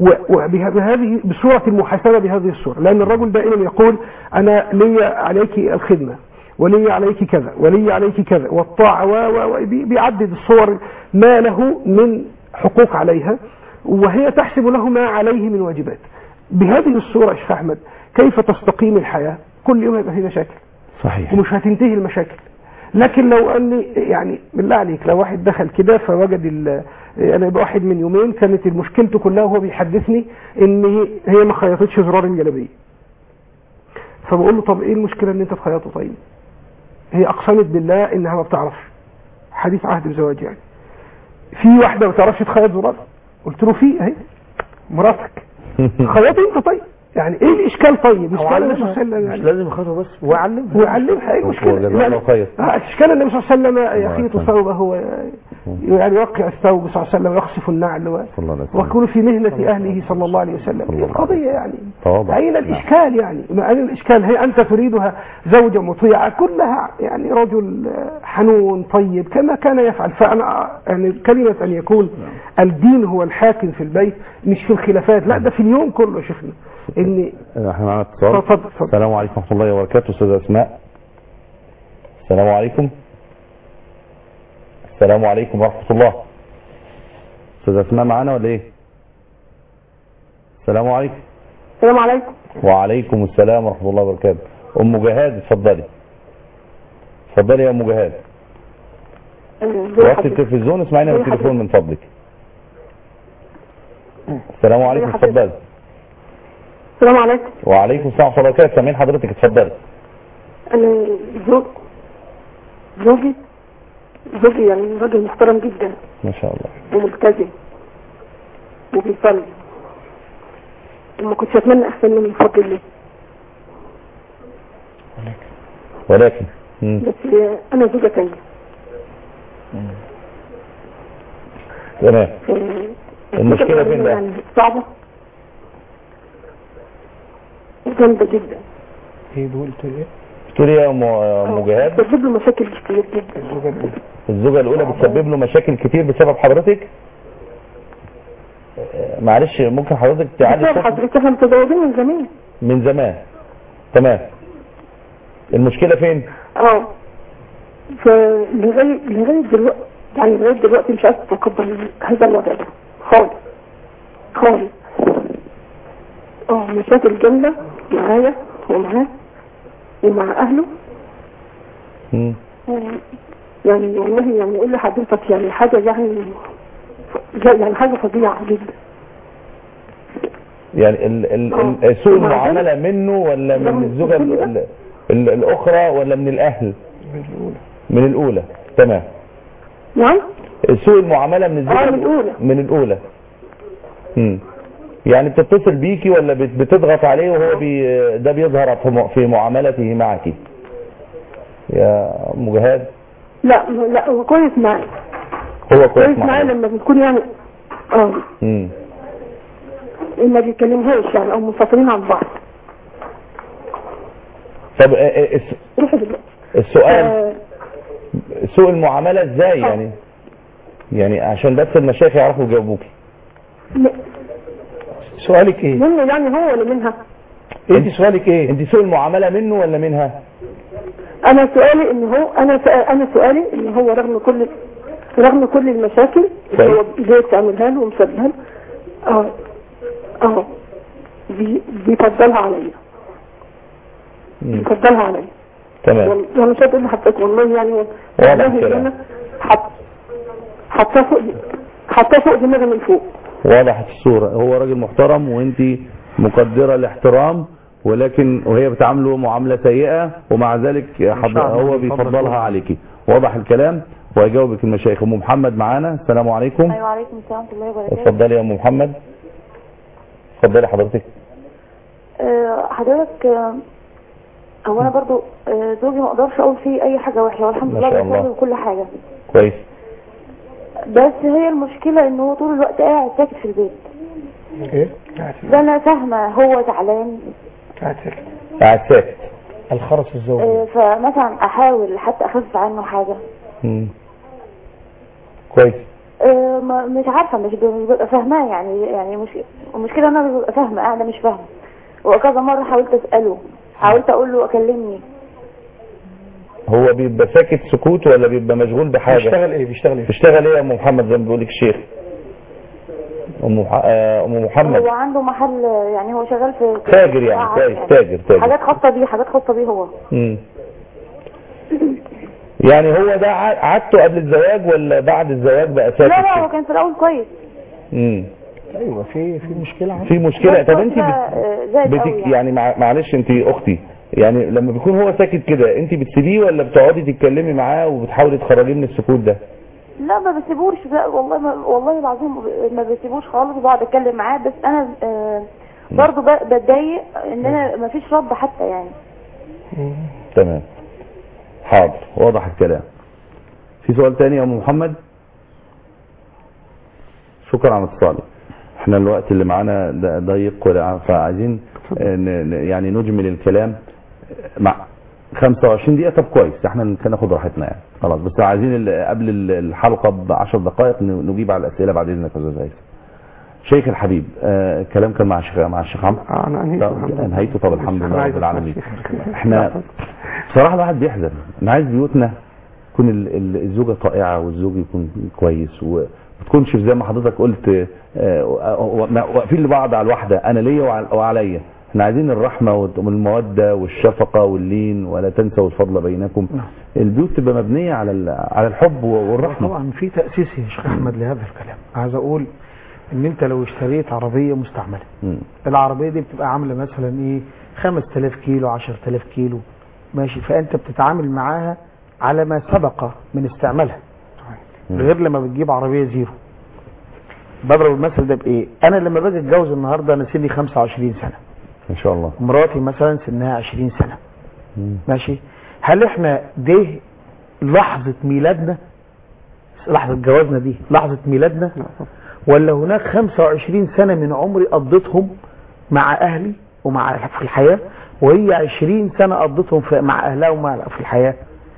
وبهذه بصورة المحاسبة بهذه الصورة لأن الرجل دائما يقول أنا لي عليك الخدمة ولي عليك كذا ولي عليك كذا والطاعة و و و بي- بيعدد الصور ما له من حقوق عليها وهي تحسب له ما عليه من واجبات بهذه الصورة يا شيخ أحمد كيف تستقيم الحياة كل يوم هيبقى في مشاكل صحيح ومش هتنتهي المشاكل لكن لو اني يعني بالله عليك لو واحد دخل كده فوجد ال- انا يبقى واحد من يومين كانت مشكلته كلها وهو بيحدثني ان هي- هي ما خيطتش زرار الجلابيه فبقول له طب ايه المشكله ان انت تخيطه طيب هي اقسمت بالله انها ما بتعرفش حديث عهد بزواج يعني في واحده ما بتعرفش تخيط زرار قلت له في اهي مراتك خيطي انت طيب يعني ايه الاشكال طيب مش أو كان النبي صلى علمها الله عليه وسلم مش يعني لازم يخاطب بس ويعلمها ويعلمها ايه المشكله وجزاه الله يعني- خير. آه، اشكال النبي صلى الله عليه وسلم يخيط يسلمك. ثوبه هو يعني يوقع الثوب صلى الله عليه وسلم ويخسف النعل و- صلى الله عليه وسلم. ويكون في مهنة أهله صلى الله عليه وسلم صلى الله عليه القضية يعني تواضع. أين نعم. الإشكال يعني ما أين الإشكال هي أنت تريدها زوجة مطيعة كلها يعني رجل آه، حنون طيب كما كان يفعل فأنا يعني كلمة أن يكون الدين هو الحاكم في البيت مش في الخلافات لا ده في اليوم كله يا شيخنا إن احنا معانا اتصال اتفضل، اتفضل. السلام عليكم ورحمه الله وبركاته استاذه اسماء السلام عليكم السلام عليكم ورحمه الله استاذه اسماء معانا ولا ايه السلام عليكم السلام عليكم وعليكم السلام ورحمه الله وبركاته ام جهاد اتفضلي اتفضلي يا ام جهاد وقت التلفزيون اسمعينا من التليفون من فضلك السلام عليكم حضرتك. اتفضلي السلام عليكم وعليكم السلام ورحمه الله وبركاته سامعين حضرتك اتفضلي انا زوج زوجي زوجي يعني راجل محترم جدا ما شاء الله وملتزم وبيصلي وما كنتش اتمنى احسن منه بفضل الله ولكن مم. بس انا زوجة تانية تمام آه، المشكلة فين بقى؟ يعني صعبة جامدة جدا ايه دول قلت ايه بتقول ايه يا ام أم جهاد بتجيب له مشاكل كتير جدا الزوجه الاولى بتسبب له مشاكل كتير بسبب حضرتك آه، معلش ممكن حضرتك تعالي بسبب الصوت؟ حضرتك احنا متزوجين من زمان من زمان تمام المشكله فين اه فلغاية لغاية دلوقتي يعني لغاية دلوقتي مش عارفة اتقبل هذا الوضع ده خالص خالص اه مشاكل جامدة معايا ومعاه ومع اهله مم. يعني والله يعني اقول لحضرتك يعني حاجة يعني يعني حاجة فظيعة جدا يعني ال ال آه. ال سوء ومع المعامله منه ولا من رغم الزوجه كل ده. ال ال الاخرى ولا من الاهل من الاولى تمام نعم سوء المعامله من الزوجه آه، من الأولى. من الاولى مم. يعني بتتصل بيكي ولا بت- بتضغط عليه وهو بي ده بيظهر في م- في معاملته معك يا ام جهاد لا لا هو كويس معايا هو كويس كويس معايا معاك لما بنكون يعني اه مم. ما بيتكلمهاش يعني او منفصلين عن بعض طب آه، آه، الس- روحي دلوقتي السؤال آه، سوء المعامله ازاي يعني يعني عشان بس المشايخ يعرفوا يجاوبوكي م- سؤالك ايه منه يعني هو ولا منها انت سؤالك ايه انت سوء المعامله منه ولا منها انا سؤالي ان هو انا سؤال انا سؤالي ان هو رغم كل رغم كل المشاكل اللي هو جاي تعملها له ومسببها له اه اه بي- بيفضلها عليا مم. بيفضلها عليا تمام وال- وانا مش هقول لحضرتك والله يعني واضح والله إن كده. انا حط حطاه فوق حطاه فوق دماغي من فوق وضحت الصورة هو راجل محترم وانت مقدرة الاحترام ولكن وهي بتعامله معاملة سيئة ومع ذلك حض... الله هو بيفضل بيفضلها كله. عليكي واضح الكلام ويجاوبك المشايخ ام محمد معانا السلام عليكم ايوه عليكم السلام ورحمه الله وبركاته اتفضلي يا ام محمد اتفضلي حضرتك آه، حضرتك آه، هو انا برضو آه، زوجي ما اقدرش اقول فيه اي حاجه وحشه والحمد ما لله شاء الله. بيصلي وكل حاجه كويس بس هي المشكله ان هو طول الوقت قاعد ساكت في البيت ايه ده انا فاهمه هو زعلان قاعد ساكت قاعد ساكت الخرس الزوجي آه، فمثلا احاول حتى اخفف عنه حاجه مم. كويس آه، ما- مش عارفه مش ب- مش ببقى فاهماه يعني يعني مش المشكله ان انا مش ببقى فاهمه قاعده مش فاهمه وكذا مره حاولت اساله حاولت اقول له اكلمني هو بيبقى ساكت سكوت ولا بيبقى مشغول بحاجة بيشتغل ايه بيشتغل ايه بيشتغل ايه يا ام محمد زي ما بيقول لك الشيخ ام مح- آه، ام محمد هو عنده محل يعني هو شغال في تاجر يعني تاجر تاجر تاجر حاجات خاصة بيه حاجات خاصة بيه هو مم. يعني هو ده ع- عادته قبل الزواج ولا بعد الزواج بقى لا ساكت لا هو كده؟ كان في الأول كويس مم. ايوه في في مشكله عنده في مشكله بس طب هو انت كده، بت... آه، زاد بتك... قوي يعني. يعني مع... معلش انت اختي يعني لما بيكون هو ساكت كده انت بتسيبيه ولا بتقعدي تتكلمي معاه وبتحاولي تخرجيه من السكوت ده لا ما بسيبوش لا والله ما والله العظيم ما بسيبوش خالص بقعد اتكلم معاه بس انا آه برضه ب- بتضايق ان انا ما فيش رد حتى يعني تمام حاضر واضح الكلام في سؤال تاني يا ام محمد شكرا على اتصالك احنا الوقت اللي معانا ده ضيق ولا فعايزين آه، ن- ن- يعني نجمل الكلام مع 25 دقيقة طب كويس احنا كان ناخد راحتنا يعني خلاص بس عايزين ال- قبل ال- الحلقة ب 10 دقائق ن- نجيب على الأسئلة بعد إذنك يا أستاذ هيثم. شيخ الحبيب آه الكلام كان مع الشيخ مع الشيخ عمرو آه، انا انهيت طب الحمد لله. انهيته طب الحمد لله أنا رب عايز العالمين أسمع. احنا بصراحة الواحد بيحزن انا عايز بيوتنا تكون ال- ال- الزوجة طائعة والزوج يكون كويس وما تكونش زي ما حضرتك قلت آه، و- و- واقفين لبعض على الواحدة انا ليا وعلى- وعليا احنا عايزين الرحمة والمودة والشفقة واللين ولا تنسوا الفضل بينكم البيوت تبقى مبنية على ال- على الحب والرحمة طبعا في تأسيس يا شيخ أحمد لهذا الكلام عايز أقول إن أنت لو اشتريت عربية مستعملة مم. العربية دي بتبقى عاملة مثلا إيه 5000 كيلو 10000 كيلو ماشي فأنت بتتعامل معاها على ما سبق من استعمالها غير لما بتجيب عربية زيرو بضرب المثل ده بإيه أنا لما باجي أتجوز النهاردة أنا سني 25 سنة ان شاء الله مراتي مثلا سنها 20 سنة مم. ماشي هل احنا ده لحظة ميلادنا لحظة جوازنا دي لحظة ميلادنا ولا هناك 25 سنة من عمري قضيتهم مع أهلي ومع في الحياة وهي 20 سنة قضيتهم في مع أهلها ومع في الحياة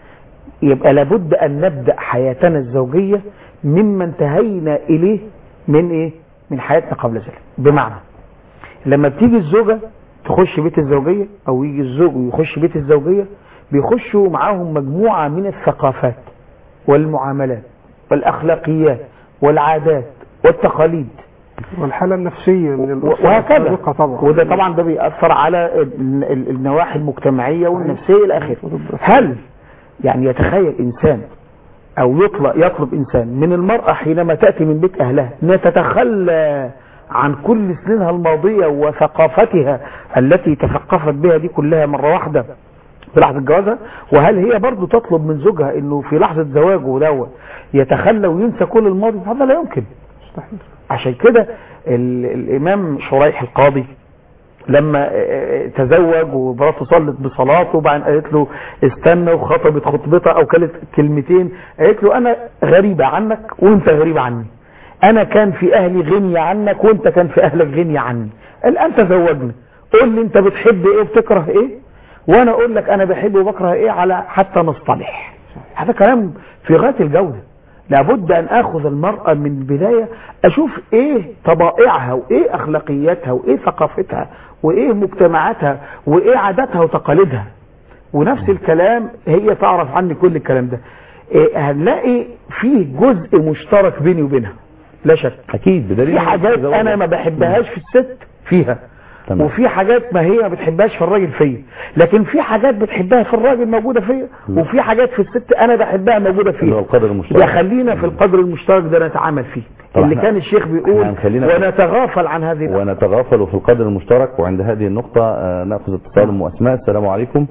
يبقى لابد أن نبدأ حياتنا الزوجية مما انتهينا إليه من إيه؟ من حياتنا قبل ذلك بمعنى لما بتيجي الزوجة تخش بيت الزوجية أو يجي الزوج ويخش بيت الزوجية بيخشوا معاهم مجموعة من الثقافات والمعاملات والأخلاقيات والعادات والتقاليد والحالة النفسية من الأسرة وهكذا السابقة طبعا وده طبعا ده بيأثر على ال- ال- النواحي المجتمعية والنفسية إلى آخره هل يعني يتخيل إنسان أو يطلب يطلب إنسان من المرأة حينما تأتي من بيت أهلها أنها تتخلى عن كل سنينها الماضية وثقافتها التي تثقفت بها دي كلها مرة واحدة في لحظة جوازها وهل هي برضو تطلب من زوجها انه في لحظة زواجه دوت يتخلى وينسى كل الماضي هذا لا يمكن مستحيل عشان كده ال- الامام شريح القاضي لما آه، تزوج ومراته صلت بصلاته وبعدين قالت له استنى وخطبت خطبتها او كانت كلمتين قالت له انا غريبة عنك وانت غريب عني انا كان في اهلي غني عنك وانت كان في اهلك غني عني الان تزوجنا قول لي انت بتحب ايه وبتكره ايه وانا اقول لك انا بحب وبكره ايه على حتى نصطلح هذا كلام في غاية الجودة لابد ان اخذ المرأة من البداية اشوف ايه طبائعها وايه اخلاقياتها وايه ثقافتها وايه مجتمعاتها وايه عاداتها وتقاليدها ونفس الكلام هي تعرف عني كل الكلام ده إيه هنلاقي فيه جزء مشترك بيني وبينها لا شك اكيد بدليل في إنك حاجات تتزوج. انا ما بحبهاش في الست فيها تمام. وفي حاجات ما هي ما بتحبهاش في الراجل فيا لكن في حاجات بتحبها في الراجل موجودة فيا وفي حاجات في الست انا بحبها موجودة اللي هو فيها القدر المشترك ده خلينا في القدر المشترك ده نتعامل فيه طب اللي احنا- كان الشيخ بيقول احنا هنخلينا- ونتغافل عن هذه الأمور. ونتغافل في القدر المشترك وعند هذه النقطة آه، نأخذ اتصال أم أسماء السلام عليكم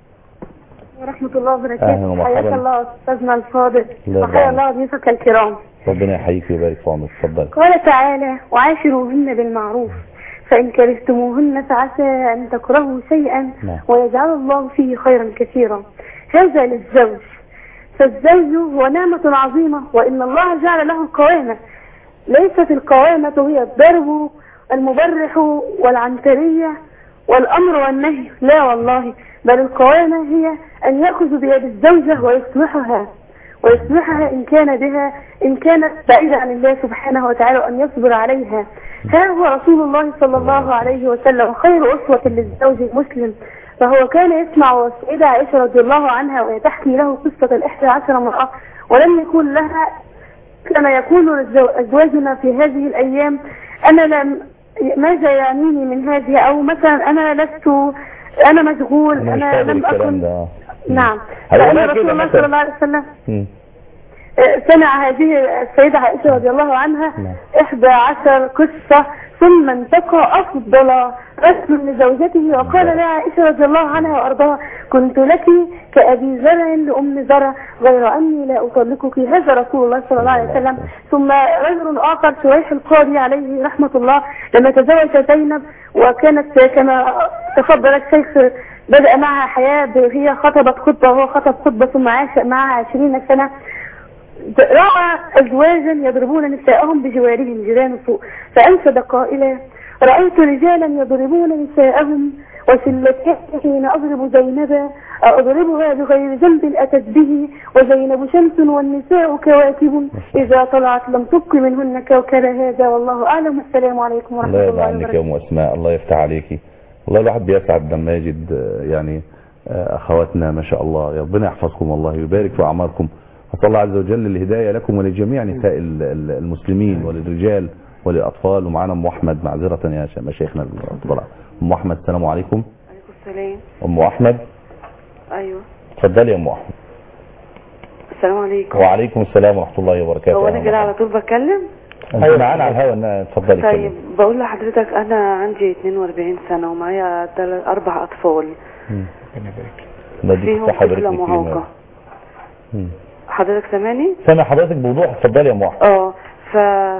ورحمة الله أهلا وبركاته ومرحبا. حياك الله أستاذنا الفاضل الله وحيا يرضى الله ضيوفك الكرام ربنا يحييك ويبارك في عمرك اتفضل قال تعالى وعاشروهن بالمعروف فإن كرهتموهن فعسى أن تكرهوا شيئا نعم. ويجعل الله فيه خيرا كثيرا هذا للزوج فالزوج هو نعمة عظيمة وإن الله جعل له القوامة ليست القوامة هي الضرب المبرح والعنترية والأمر والنهي لا والله بل القوامة هي أن يأخذ بيد الزوجة ويصلحها ويصلحها إن كان بها إن كانت بعيدة عن الله سبحانه وتعالى وأن يصبر عليها ها هو رسول الله صلى الله عليه وسلم خير أسوة للزوج المسلم فهو كان يسمع السيدة عائشة رضي الله عنها وهي تحكي له قصة الإحدى عشر امرأة ولم يكن لها كان يكون الزو- أزواجنا في هذه الأيام أنا لم ماذا يعنيني من هذه أو مثلا أنا لست أنا مشغول انا مش أنا فاضي لم الكلام أكن ده آه. نعم هيقول فأن لها رسول كده الله مثلا. صلى الله عليه وسلم مم. سمع هذه السيدة عائشة رضي الله عنها نعم. إحدى عشر قصة ثم انتقى أفضل رسم لزوجته وقال لها عائشة رضي الله عنها وأرضاها كنت لك كأبي زرع لأم زرع غير أني لا أطلقك هذا رسول الله صلى الله عليه وسلم ثم رجل آخر شريح القاضي عليه رحمة الله لما تزوج زينب وكانت كما تفضل الشيخ بدأ معها حياة هي خطبت خطبة وهو خطب خطبة ثم عاش معها عشرين سنة رأى أزواجا يضربون نساءهم بجوارهم جيران سوء فأنشد قائلا رأيت رجالا يضربون نساءهم وسلتها حين أضرب زينبا أضربها بغير ذنب أتت به وزينب شمس والنساء كواكب إذا طلعت لم تبق منهن كوكب هذا والله أعلم والسلام عليكم ورحمة الله الله يرضى عنك يا وبركاته ام اسماء الله يفتح عليكي والله الواحد بيسعد لما يجد آه، يعني آه، اخواتنا ما شاء الله ربنا يحفظكم والله ويبارك في اعماركم اسال الله عز وجل الهدايه لكم ولجميع نساء ال- ال- المسلمين وللرجال وللاطفال ومعنا ام احمد معذره يا ش- مشايخنا الفضلاء ام احمد السلام عليكم عليكم السلام ام احمد ايوه اتفضلي يا ام احمد السلام عليكم وعليكم السلام ورحمه الله وبركاته هو انا أهلا كده على وسهلا. طول بتكلم انت معانا على الهواء إنها- اتفضلي طيب اتكلمي. بقول لحضرتك انا عندي 42 سنه ومعايا تل- اربع اطفال مم. الله يديك فيهم الصحه طفله ويبارك فيك معاقه فيهم. مم. حضرتك سامعني سامع حضرتك بوضوح اتفضلي يا ام احمد اه ف...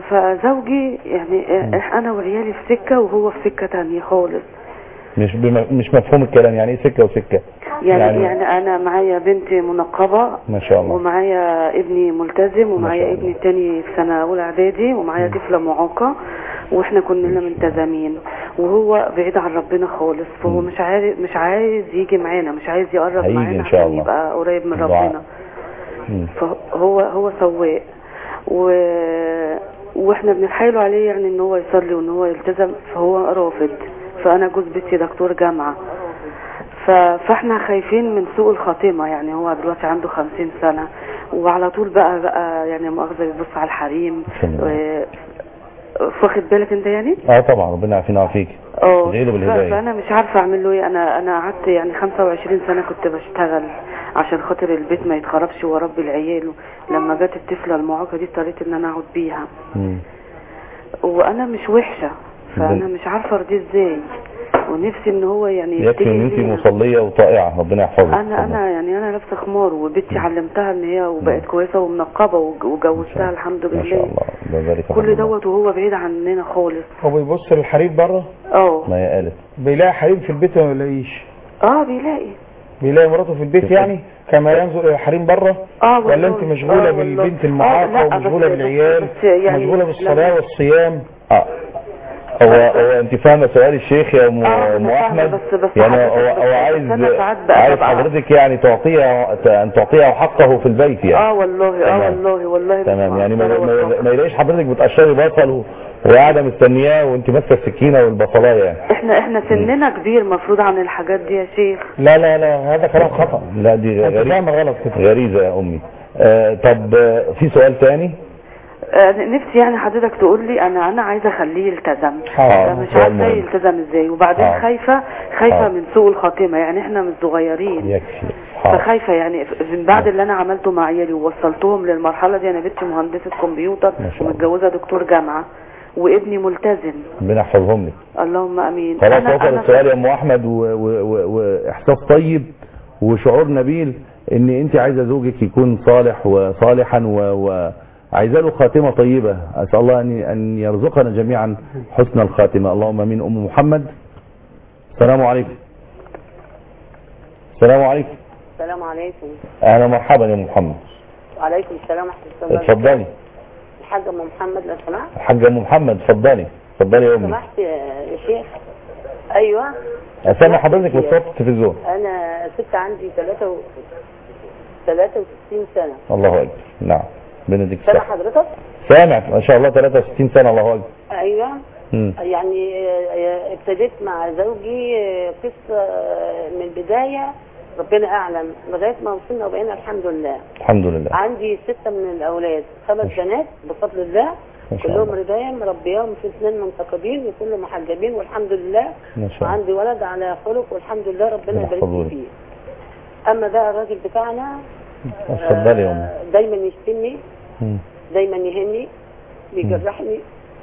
فزوجي يعني آه، انا وعيالي في سكه وهو في سكه تانية خالص مش بم... مش مفهوم الكلام يعني ايه سكه وسكه يعني يعني- يعني, يعني انا معايا بنت منقبه ما شاء الله ومعايا ابني ملتزم ومعايا الله. ابني التاني في سنة أولى إعدادي ومعايا طفلة معاقة واحنا كلنا ملتزمين وهو بعيد عن ربنا خالص فهو مش عارف مش عايز يجي معانا مش عايز يقرب هيجي معانا إن شاء عشان الله. يبقى قريب من دعاء. ربنا مم. فهو هو سواق و واحنا بنتحايلوا عليه يعني ان هو يصلي وان هو يلتزم فهو رافض فانا جوز بنتي دكتور جامعه ف... فاحنا خايفين من سوء الخاتمه يعني هو دلوقتي عنده خمسين سنه وعلى طول بقى بقى يعني مؤاخذه بيبص على الحريم سلام. و... واخد بالك انت يعني اه طبعا ربنا يعافينا ويعافيك اه ادعي له ف- بالهدايه فانا مش عارفه اعمل له ايه انا انا قعدت يعني 25 سنه كنت بشتغل عشان خاطر البيت ما يتخربش واربي العيال لما جت الطفله المعاقه دي اضطريت ان انا اقعد بيها مم. وانا مش وحشه فانا بن- مش عارفه ارضيه ازاي ونفسي ان هو يعني يكفي ان يتجه انت لينا. مصليه وطائعه ربنا يحفظك انا انا يعني انا لابسه خمار وبنتي علمتها ان هي وبقت كويسه ومنقبه وج- وجوزتها الحمد ما شاء لله الله ده ذلك كل دوت وهو بعيد عننا خالص هو بيبص للحريم بره اه ما هي قالت بيلاقي حريم في البيت ولا ما بيلاقيش اه بيلاقي بيلاقي مراته في البيت يعني كما ينظر الى الحريم بره اه ولا انت والله. مشغوله آه والله. بالبنت آه المعاقه لا، ومشغوله بس- بالعيال بس يعني مشغوله بالصلاه لما- والصيام اه هو هو انت فاهمه سؤال الشيخ يا ام آه، ام أنا فاهمة، احمد بس- بس يعني حضرتك- هو بس- هو بس عايز أنا ساعات بقى- عايز ببقى- حضرتك يعني تعطيها ان تعطيها حقه في البيت يعني اه والله اه تمام. والله والله تمام مش يعني ما, مقصرة ما, والله. ما يلاقيش حضرتك بتقشري بصل و- وقاعده مستنياه وانت ماسكه السكينه والبصلايه يعني احنا احنا سننا كبير مفروض عن الحاجات دي يا شيخ لا لا لا هذا كلام خطا لا دي انت غريزه فاهمه غلط كده غريزه يا امي آه طب آه، في سؤال تاني آه نفسي يعني حضرتك تقول لي انا انا عايزه اخليه يلتزم حاضر. فمش سؤال عارفه مهم. يلتزم ازاي وبعدين حاضر. خايفه خايفه حاضر. من سوء الخاتمه يعني احنا مش صغيرين يكفي حاضر. فخايفه يعني من بعد اللي انا عملته مع عيالي ووصلتهم للمرحله دي انا بنتي مهندسه كمبيوتر ما شاء الله. ومتجوزه دكتور جامعه وابني ملتزم ربنا يحفظهم لك اللهم امين خلاص أنا- وصل أنا السؤال يا ام احمد و- و- و- واحساس طيب وشعور نبيل ان انت عايزه زوجك يكون صالح وصالحا و- وعايزه له خاتمه طيبه اسال الله ان ان يرزقنا جميعا حسن الخاتمه اللهم امين ام محمد السلام عليكم السلام عليكم السلام عليكم اهلا مرحبا يا ام محمد وعليكم السلام ورحمة الله اتفضلي الحاج أم محمد لو سمحت الحاجه ام محمد اتفضلي اتفضلي يا امي سمحت يا يا شيخ أيوه اسامي حضرتك بالصوت التلفزيون أنا ست عندي 3 و... 63 سنة الله اكبر نعم بنديك سامع صح حضرتك؟ سامع ما شاء الله 63 سنه الله اكبر أيوه مم. يعني آه، ابتديت مع زوجي آه، قصة آه، من البداية ربنا اعلم لغايه ما وصلنا وبقينا الحمد لله الحمد لله عندي ستة من الأولاد خمس بنات بفضل الله ما شاء كلهم الله. رضايا مربياهم في اثنين منتقبين وكلهم محجبين والحمد لله ما شاء الله وعندي ولد على خلق والحمد لله ربنا يبارك يحفظه لي لك. فيه أما ده الراجل بتاعنا اتفضلي يا أم. آه، دايما يشتمني مم. دايما يهني بيجرحني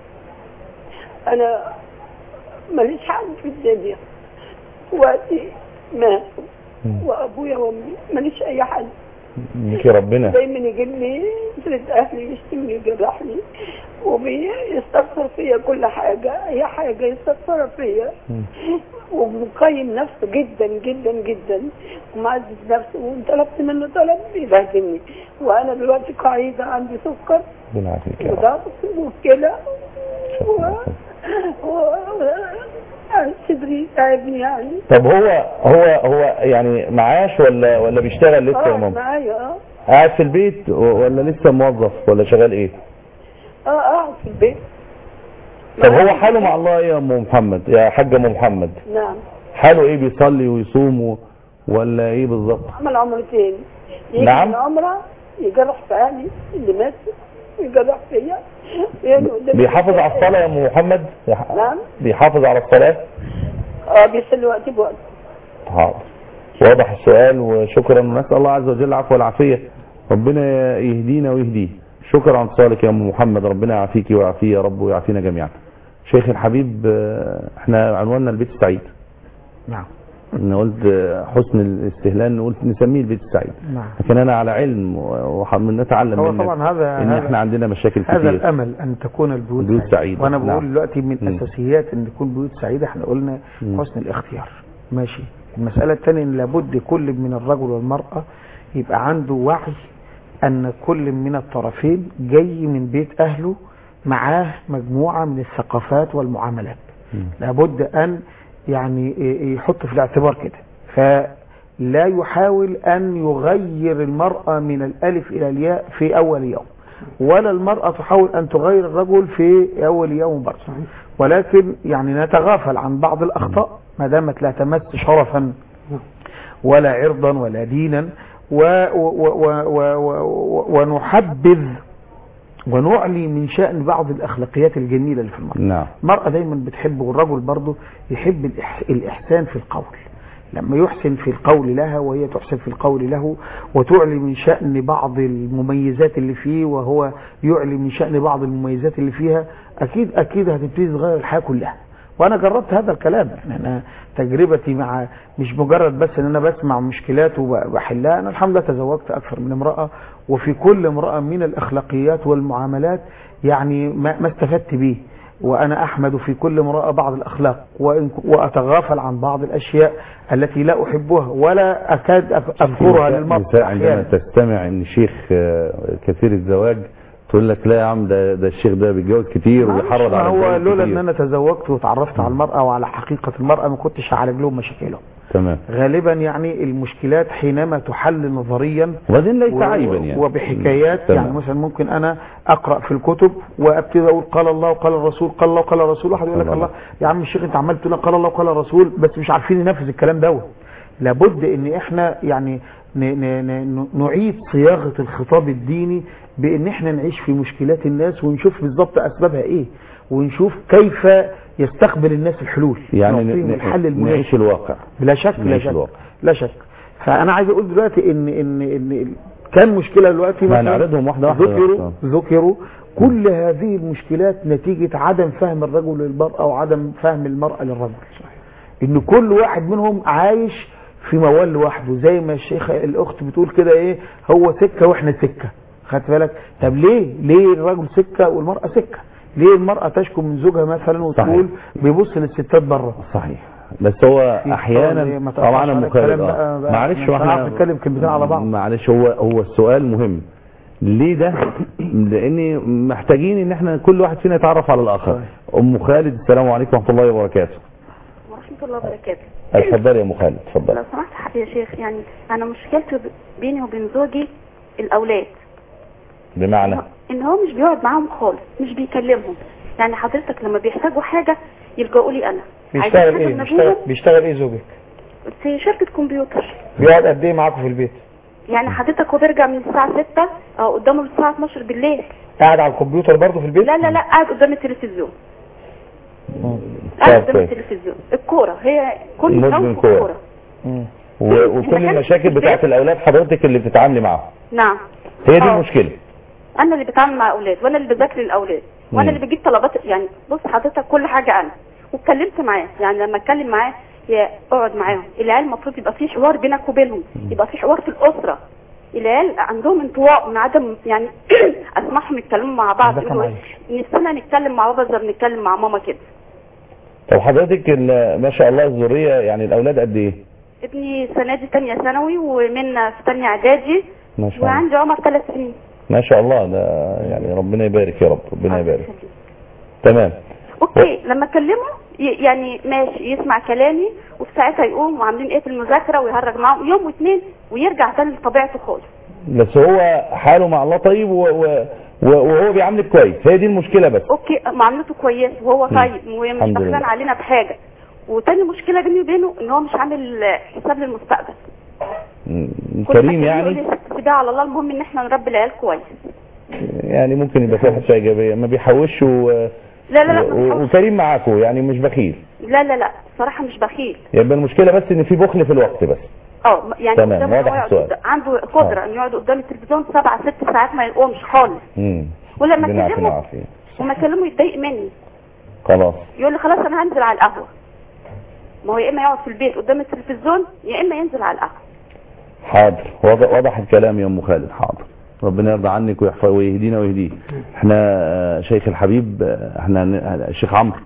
أنا ماليش حد في الدنيا وقتي مات مم. وأبويا وأمي ماليش أي حد ليكي ربنا دايما يجيب لي سيرة اهلي يشتمني يجرحني وبيستغفر فيا كل حاجة اي حاجة يستغفرها فيا مم. ومقيم نفسه جدا جدا جدا ومعزز نفسه وان طلبت منه طلب بيبهدلني وانا دلوقتي قاعدة عندي سكر ربنا يعافيك يا رب. وضغط وكلى شكراً. و... و... صدري تعبني يعني طب هو هو هو يعني معاش ولا ولا بيشتغل لسه يا اه ماما معايا اه قاعد في البيت و- ولا لسه موظف ولا شغال ايه اه قاعد في البيت طب هو حاله مع الله ايه يا ام محمد يا حاج ام محمد نعم حاله ايه بيصلي ويصوم و- ولا ايه بالظبط عمل عمرتين يجي نعم. من عمره يجرح في اهلي اللي مات ويجرح فيا يعني قدام بيحافظ على الصلاه يا ام محمد يح- نعم بيحافظ على الصلاه اه بيصلي وقت بوقت حاضر واضح السؤال وشكرا ونسال الله عز وجل العفو والعافيه ربنا يهدينا ويهديه شكرا على اتصالك يا ام محمد ربنا يعافيك ويعافيه يا رب ويعافينا جميعا شيخ الحبيب آه، احنا عنواننا البيت السعيد نعم انا قلت آه، حسن الاستهلال قلت نسميه البيت السعيد نعم لكن انا على علم ونتعلم هو منك طبعا هذا ان هذا- احنا عندنا مشاكل هذا كتير الامل ان تكون البيوت البيوت سعيده سعيدة. وانا بقول نعم. دلوقتي من مم. اساسيات ان تكون بيوت سعيده احنا قلنا مم. حسن الاختيار ماشي المساله الثانيه ان لابد كل من الرجل والمراه يبقى عنده وعي ان كل من الطرفين جاي من بيت اهله معاه مجموعه من الثقافات والمعاملات مم. لابد ان يعني يحط في الاعتبار كده فلا يحاول ان يغير المرأة من الالف الى الياء في اول يوم ولا المرأة تحاول ان تغير الرجل في اول يوم برضه ولكن يعني نتغافل عن بعض الاخطاء ما دامت لا تمس شرفا ولا عرضا ولا دينا و و و و و و ونحبذ ونعلي من شأن بعض الأخلاقيات الجميلة اللي في المرأة نعم المرأة دايما بتحب والرجل برضه يحب الإح- الإحسان في القول لما يحسن في القول لها وهي تحسن في القول له وتعلي من شأن بعض المميزات اللي فيه وهو يعلي من شأن بعض المميزات اللي فيها أكيد أكيد هتبتدي تغير الحياة كلها وانا جربت هذا الكلام يعني انا تجربتي مع مش مجرد بس ان انا بسمع مشكلات وبحلها انا الحمد لله تزوجت اكثر من امراه وفي كل امراه من الاخلاقيات والمعاملات يعني ما, ما استفدت به وانا احمد في كل امراه بعض الاخلاق وإن- واتغافل عن بعض الاشياء التي لا احبها ولا اكاد أف- اذكرها للمرأة النساء عندما أحياناً. تستمع ان شيخ آه، كثير الزواج تقول لك لا يا عم ده ده الشيخ ده بيتجوز كتير وبيحرض ما على هو الجواز لولا كتير. ان انا تزوجت وتعرفت على المرأة وعلى حقيقة المرأة ما كنتش هعالج لهم مشاكلهم تمام غالبا يعني المشكلات حينما تحل نظريا وبعدين ليس و- عيبا يعني وبحكايات تمام. يعني مثلا ممكن انا اقرا في الكتب وابتدي اقول قال الله وقال الرسول قال الله وقال الرسول واحد يقول لك الله. الله يا عم الشيخ انت عمال تقول قال الله وقال الرسول بس مش عارفين ننفذ الكلام دوت لابد ان احنا يعني ن- ن- ن- نعيد صياغه الخطاب الديني بان احنا نعيش في مشكلات الناس ونشوف بالظبط اسبابها ايه ونشوف كيف يستقبل الناس الحلول يعني نعطيهم ن- الحل ن- المناسب نعيش الواقع بلا شك لا نعيش شك الواقع. لا شك فانا عايز اقول دلوقتي ان ان ان كان مشكله دلوقتي ما مثلاً نعرضهم واحدة واحدة. ذكروا ذكروا كل هذه المشكلات نتيجه عدم فهم الرجل للمراه وعدم فهم المراه للرجل ان كل واحد منهم عايش في موال لوحده زي ما الشيخ الاخت بتقول كده ايه هو سكه واحنا سكه خدت بالك طب ليه ليه الرجل سكه والمراه سكه ليه المراه تشكو من زوجها مثلا وتقول بيبص للستات بره صحيح بس هو في احيانا ما تقطعش طبعا انا على مخالف الكلام بقى- آه. بقى معلش مش واحنا هنعرف نتكلم كلمتين على بعض. معلش هو هو السؤال مهم ليه ده لان محتاجين ان احنا كل واحد فينا يتعرف على الاخر ام خالد السلام عليكم ورحمه الله وبركاته ورحمة الله وبركاته اتفضلي يا ام خالد لو اتفضلي سمحت حق يا شيخ يعني أنا مشكلتي ب- بيني وبين زوجي الأولاد بمعنى إن هو مش بيقعد معاهم خالص مش بيكلمهم يعني حضرتك لما بيحتاجوا حاجة يلجأوا لي أنا عايزين بيشتغل حاجة ايه من بيشتغل, أبوهم بيشتغل ايه زوجك في شركة كمبيوتر بيقعد قد ايه معاكم في البيت يعني حضرتك هو بيرجع من الساعه 6 او قدامه الساعه 12 بالليل قاعد على الكمبيوتر برضه في البيت لا لا لا قاعد قدام التلفزيون طيب قاعد قدام كويس. التلفزيون الكوره هي كل مدمن شوم كورة. كوره و- وكل المشاكل بتاعت الاولاد حضرتك اللي بتتعاملي معاهم نعم هي دي آه. المشكله انا اللي بتعامل مع اولاد وانا اللي بذاكر الاولاد وانا مم. اللي بجيب طلبات يعني بص حضرتك كل حاجه انا واتكلمت معاه يعني لما اتكلم معاه يا اقعد معاهم العيال المفروض يبقى في حوار بينك وبينهم يبقى في حوار في الاسره العيال عندهم انطواء من عدم يعني اسمعهم يتكلموا مع بعض ده كان يقولوا إيه، نفسنا نتكلم مع بابا زي ما بنتكلم مع ماما كده طب حضرتك ال- ما شاء الله الذريه يعني الاولاد قد ايه ابني سنه دي تانية ثانوي ومنى في تانية اعدادي ما شاء الله وعندي عمر ثلاث سنين ما شاء الله ده يعني ربنا يبارك يا رب ربنا يبارك تمام اوكي لما اكلمه ي- يعني ماشي يسمع كلامي وفي ساعتها يقوم وعاملين ايه في المذاكره ويهرج معاهم يوم واثنين ويرجع تاني لطبيعته خالص بس هو حاله مع الله طيب و... و... و- وهو بيعاملك كويس هي دي المشكله بس اوكي معاملته كويسه وهو مم. طيب ومش الحمد بخلان لله. علينا بحاجه وتاني مشكله بيني وبينه ان هو مش عامل حساب للمستقبل م- كل كريم ما يعني يقول لي سيبها على الله المهم ان احنا نربي العيال كويس يعني ممكن يبقى فيها حته ايجابيه ما بيحوش و... لا لا لا ما و... بيحاولش. وكريم معاكم يعني مش بخيل لا لا لا صراحه مش بخيل يبقى المشكله بس ان في بخل في الوقت بس اه يعني تمام، قدامه واضح إن هو يقعد السؤال. قدام- عنده قدره انه يقعد قدام التلفزيون سبع ست ساعات ما يقومش خالص امم ولما ربنا يعافينا اكلمه ويعافيك. وما اكلمه يتضايق مني خلاص يقول لي خلاص انا هنزل على القهوه ما هو يا اما يقعد في البيت قدام التلفزيون يا اما ينزل على القهوه حاضر واضح, واضح الكلام يا ام خالد حاضر ربنا يرضى عنك ويحفظ ويهدينا ويهديه احنا آه، شيخ الحبيب آه، احنا هن- الشيخ عمرو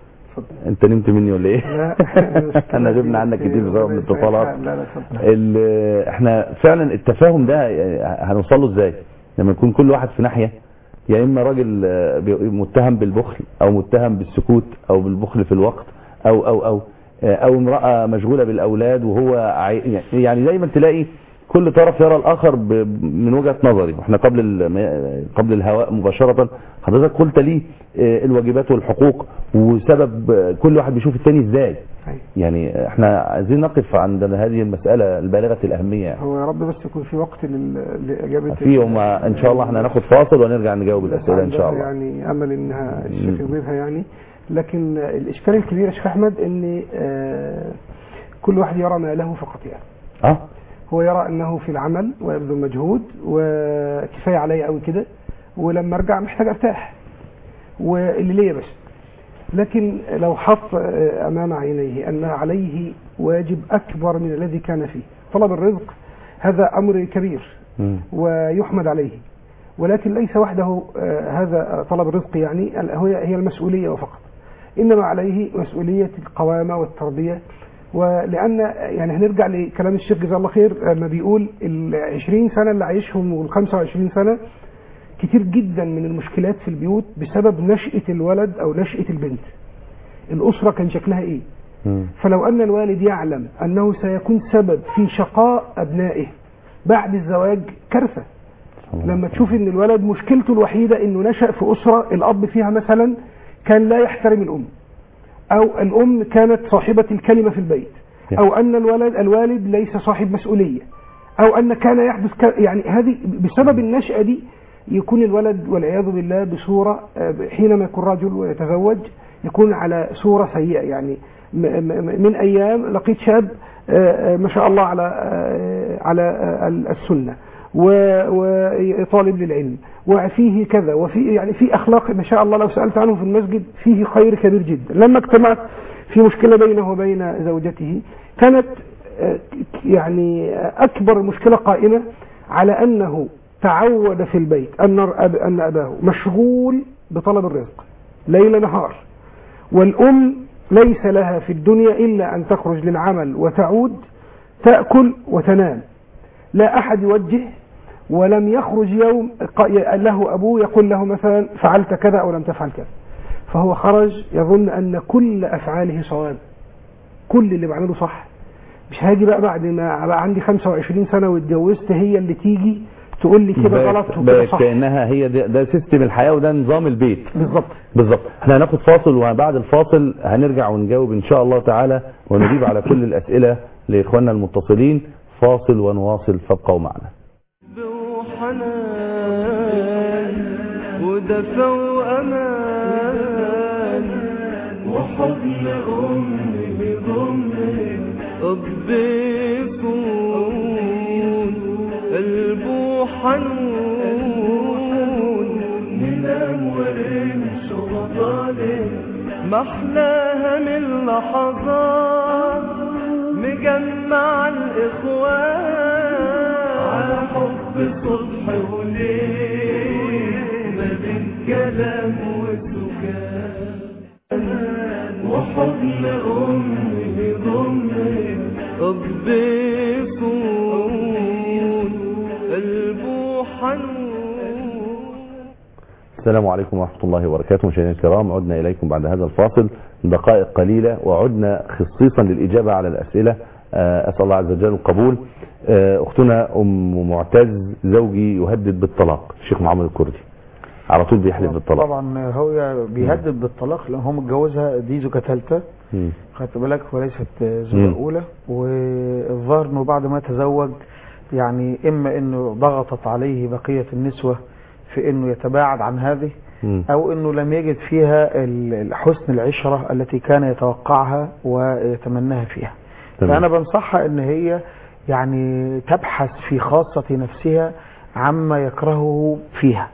انت نمت مني ولا ايه لا انا غبنا عنك كتير بسبب الاتصالات لا لا اتفضل ال- احنا فعلا التفاهم ده آه، هنوصل له ازاي لما يكون كل واحد في ناحيه يا اما راجل آه، بي- متهم بالبخل او متهم بالسكوت او بالبخل في الوقت او او او آه، او امراه مشغوله بالاولاد وهو عاي- يعني دايما تلاقي كل طرف يرى الاخر ب- من وجهه نظري واحنا قبل ال- قبل الهواء مباشره حضرتك قلت لي آه، الواجبات والحقوق وسبب آه، كل واحد بيشوف التاني ازاي يعني احنا عايزين نقف عند هذه المساله البالغه الاهميه يعني. هو يا رب بس يكون في وقت لل- لإجابة في يوم ان شاء الله احنا هناخد فاصل ونرجع نجاوب الاسئله ان شاء الله يعني امل انها الشيخ يجيبها يعني لكن الاشكال الكبير يا شيخ احمد ان آه، كل واحد يرى ما له فقط يعني اه هو يرى انه في العمل ويبذل مجهود وكفايه عليا قوي كده ولما ارجع محتاج ارتاح واللي ليا بس لكن لو حط آه، امام عينيه ان عليه واجب اكبر من الذي كان فيه طلب الرزق هذا امر كبير ويحمد عليه ولكن ليس وحده آه، هذا طلب الرزق يعني ال- هي هي المسؤولية وفقط إنما عليه مسؤولية القوامة والتربية ولأن يعني هنرجع لكلام الشيخ جزاه الله خير لما بيقول ال 20 سنة اللي عايشهم وال 25 سنة كتير جدا من المشكلات في البيوت بسبب نشأة الولد أو نشأة البنت الأسرة كان شكلها إيه فلو أن الوالد يعلم أنه سيكون سبب في شقاء أبنائه بعد الزواج كارثة لما تشوف ان الولد مشكلته الوحيدة انه نشأ في اسرة الاب فيها مثلا كان لا يحترم الام او الام كانت صاحبة الكلمة في البيت او ان الولد الوالد ليس صاحب مسؤولية او ان كان يحدث ك... يعني هذه بسبب النشأة دي يكون الولد والعياذ بالله بصورة آه، حينما يكون رجل ويتزوج يكون على صورة سيئة يعني م- م- من ايام لقيت شاب آه، آه، ما شاء الله على آه، على آه، السنة و- وطالب للعلم وفيه كذا وفي يعني في اخلاق ما شاء الله لو سالت عنه في المسجد فيه خير كبير جدا لما اجتمعت في مشكله بينه وبين زوجته كانت آه، يعني اكبر مشكله قائمه على انه تعود في البيت ان أب- ان اباه مشغول بطلب الرزق ليل نهار والام ليس لها في الدنيا الا ان تخرج للعمل وتعود تاكل وتنام لا أحد يوجه ولم يخرج يوم ق- له أبوه يقول له مثلا فعلت كذا أو لم تفعل كذا فهو خرج يظن أن كل أفعاله صواب كل اللي بعمله صح مش هاجي بقى بعد ما بقى عندي 25 سنة واتجوزت هي اللي تيجي تقول لي كده بقت- غلط وكده بقت صح كانها هي ده, ده سيستم الحياه وده نظام البيت بالظبط بالظبط احنا هناخد فاصل وبعد الفاصل هنرجع ونجاوب ان شاء الله تعالى ونجيب على كل الاسئله لاخواننا المتصلين فاصل ونواصل فابقوا معنا وحنان ودفى وأمان وحضن أمي بضمي أب يكون قلبه حنون ننام ونمشي وطالع محلاها من لحظات مجمع الإخوان على حب صبح وليل ما بين كلام وسكان وحضن أمي ضمي أب يكون قلبه حنون السلام عليكم ورحمة الله وبركاته مشاهدينا الكرام عدنا إليكم بعد هذا الفاصل دقائق قليلة وعدنا خصيصا للإجابة على الأسئلة آه، أسأل الله عز وجل القبول آه، أختنا أم معتز زوجي يهدد بالطلاق الشيخ محمد الكردي على طول بيحلف بالطلاق طبعا هو بيهدد بالطلاق لان هو متجوزها دي زوجة ثالثة مم. خدت بالك وليست زوجة مم. أولى والظاهر انه بعد ما تزوج يعني اما انه ضغطت عليه بقية النسوة في انه يتباعد عن هذه مم. او انه لم يجد فيها ال- حسن العشرة التي كان يتوقعها ويتمناها فيها تمام. فانا بنصحها ان هي يعني تبحث في خاصة نفسها عما يكرهه فيها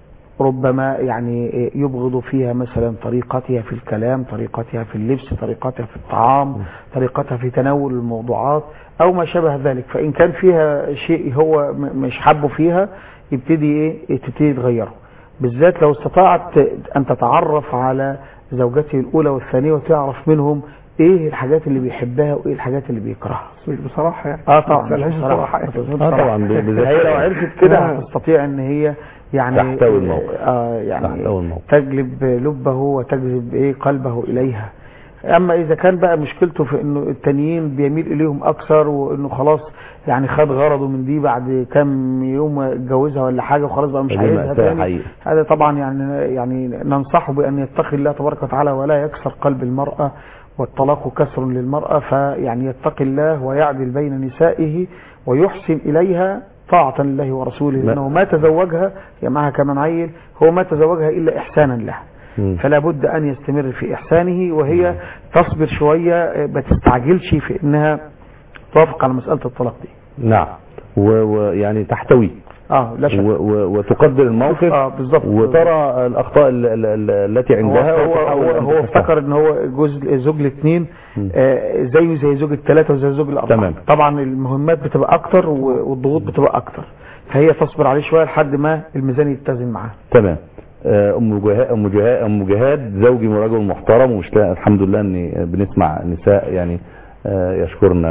ربما يعني يبغض فيها مثلا طريقتها في الكلام طريقتها في اللبس طريقتها في الطعام طريقتها في تناول الموضوعات او ما شابه ذلك فان كان فيها شيء هو م- مش حابه فيها يبتدي ايه تبتدي تغيره بالذات لو استطاعت ان تتعرف على زوجته الاولى والثانيه وتعرف منهم ايه الحاجات اللي بيحبها وايه الحاجات اللي بيكرهها بصراحة يعني اه طبعا بلاش بصراحة يعني. آه طبعا ب- بذات- هي لو عرفت كده آه. هتستطيع ان هي يعني تحتوي الموقف. اه يعني تحتوي الموقف. تجلب لبه وتجذب ايه قلبه اليها اما اذا كان بقى مشكلته في انه التانيين بيميل اليهم اكثر وانه خلاص يعني خد غرضه من دي بعد كام يوم اتجوزها ولا حاجه وخلاص بقى مش دي عايزها مأساة تاني حقيقة. هذا طبعا يعني يعني ننصحه بان يتقي الله تبارك وتعالى ولا يكسر قلب المراه والطلاق كسر للمراه فيعني يتقي الله ويعدل بين نسائه ويحسن اليها طاعة لله ورسوله ما- لأنه ما تزوجها هي معها كمان عيل هو ما تزوجها إلا إحسانا له مم. فلا بد أن يستمر في إحسانه وهي تصبر شوية ما تستعجلش في إنها توافق على مسألة الطلاق دي نعم و- ويعني تحتوي اه لا شك و- و- وتقدر الموقف اه بالظبط وترى الأخطاء ال- ال- ال- التي عندها هو هو, وتحاول هو, أن هو تتصلح. افتكر ان هو جوز زوج الاثنين مم. آه زيه زي زوج الثلاثه وزي زوج الاربعه تمام. طبعا المهمات بتبقى اكتر و- والضغوط بتبقى اكتر فهي تصبر عليه شويه لحد ما الميزان يتزن معاه تمام آه، ام جهاد ام جهاد ام جهاد زوجي رجل محترم ومش لا- الحمد لله ان بنسمع نساء يعني آه، يشكرن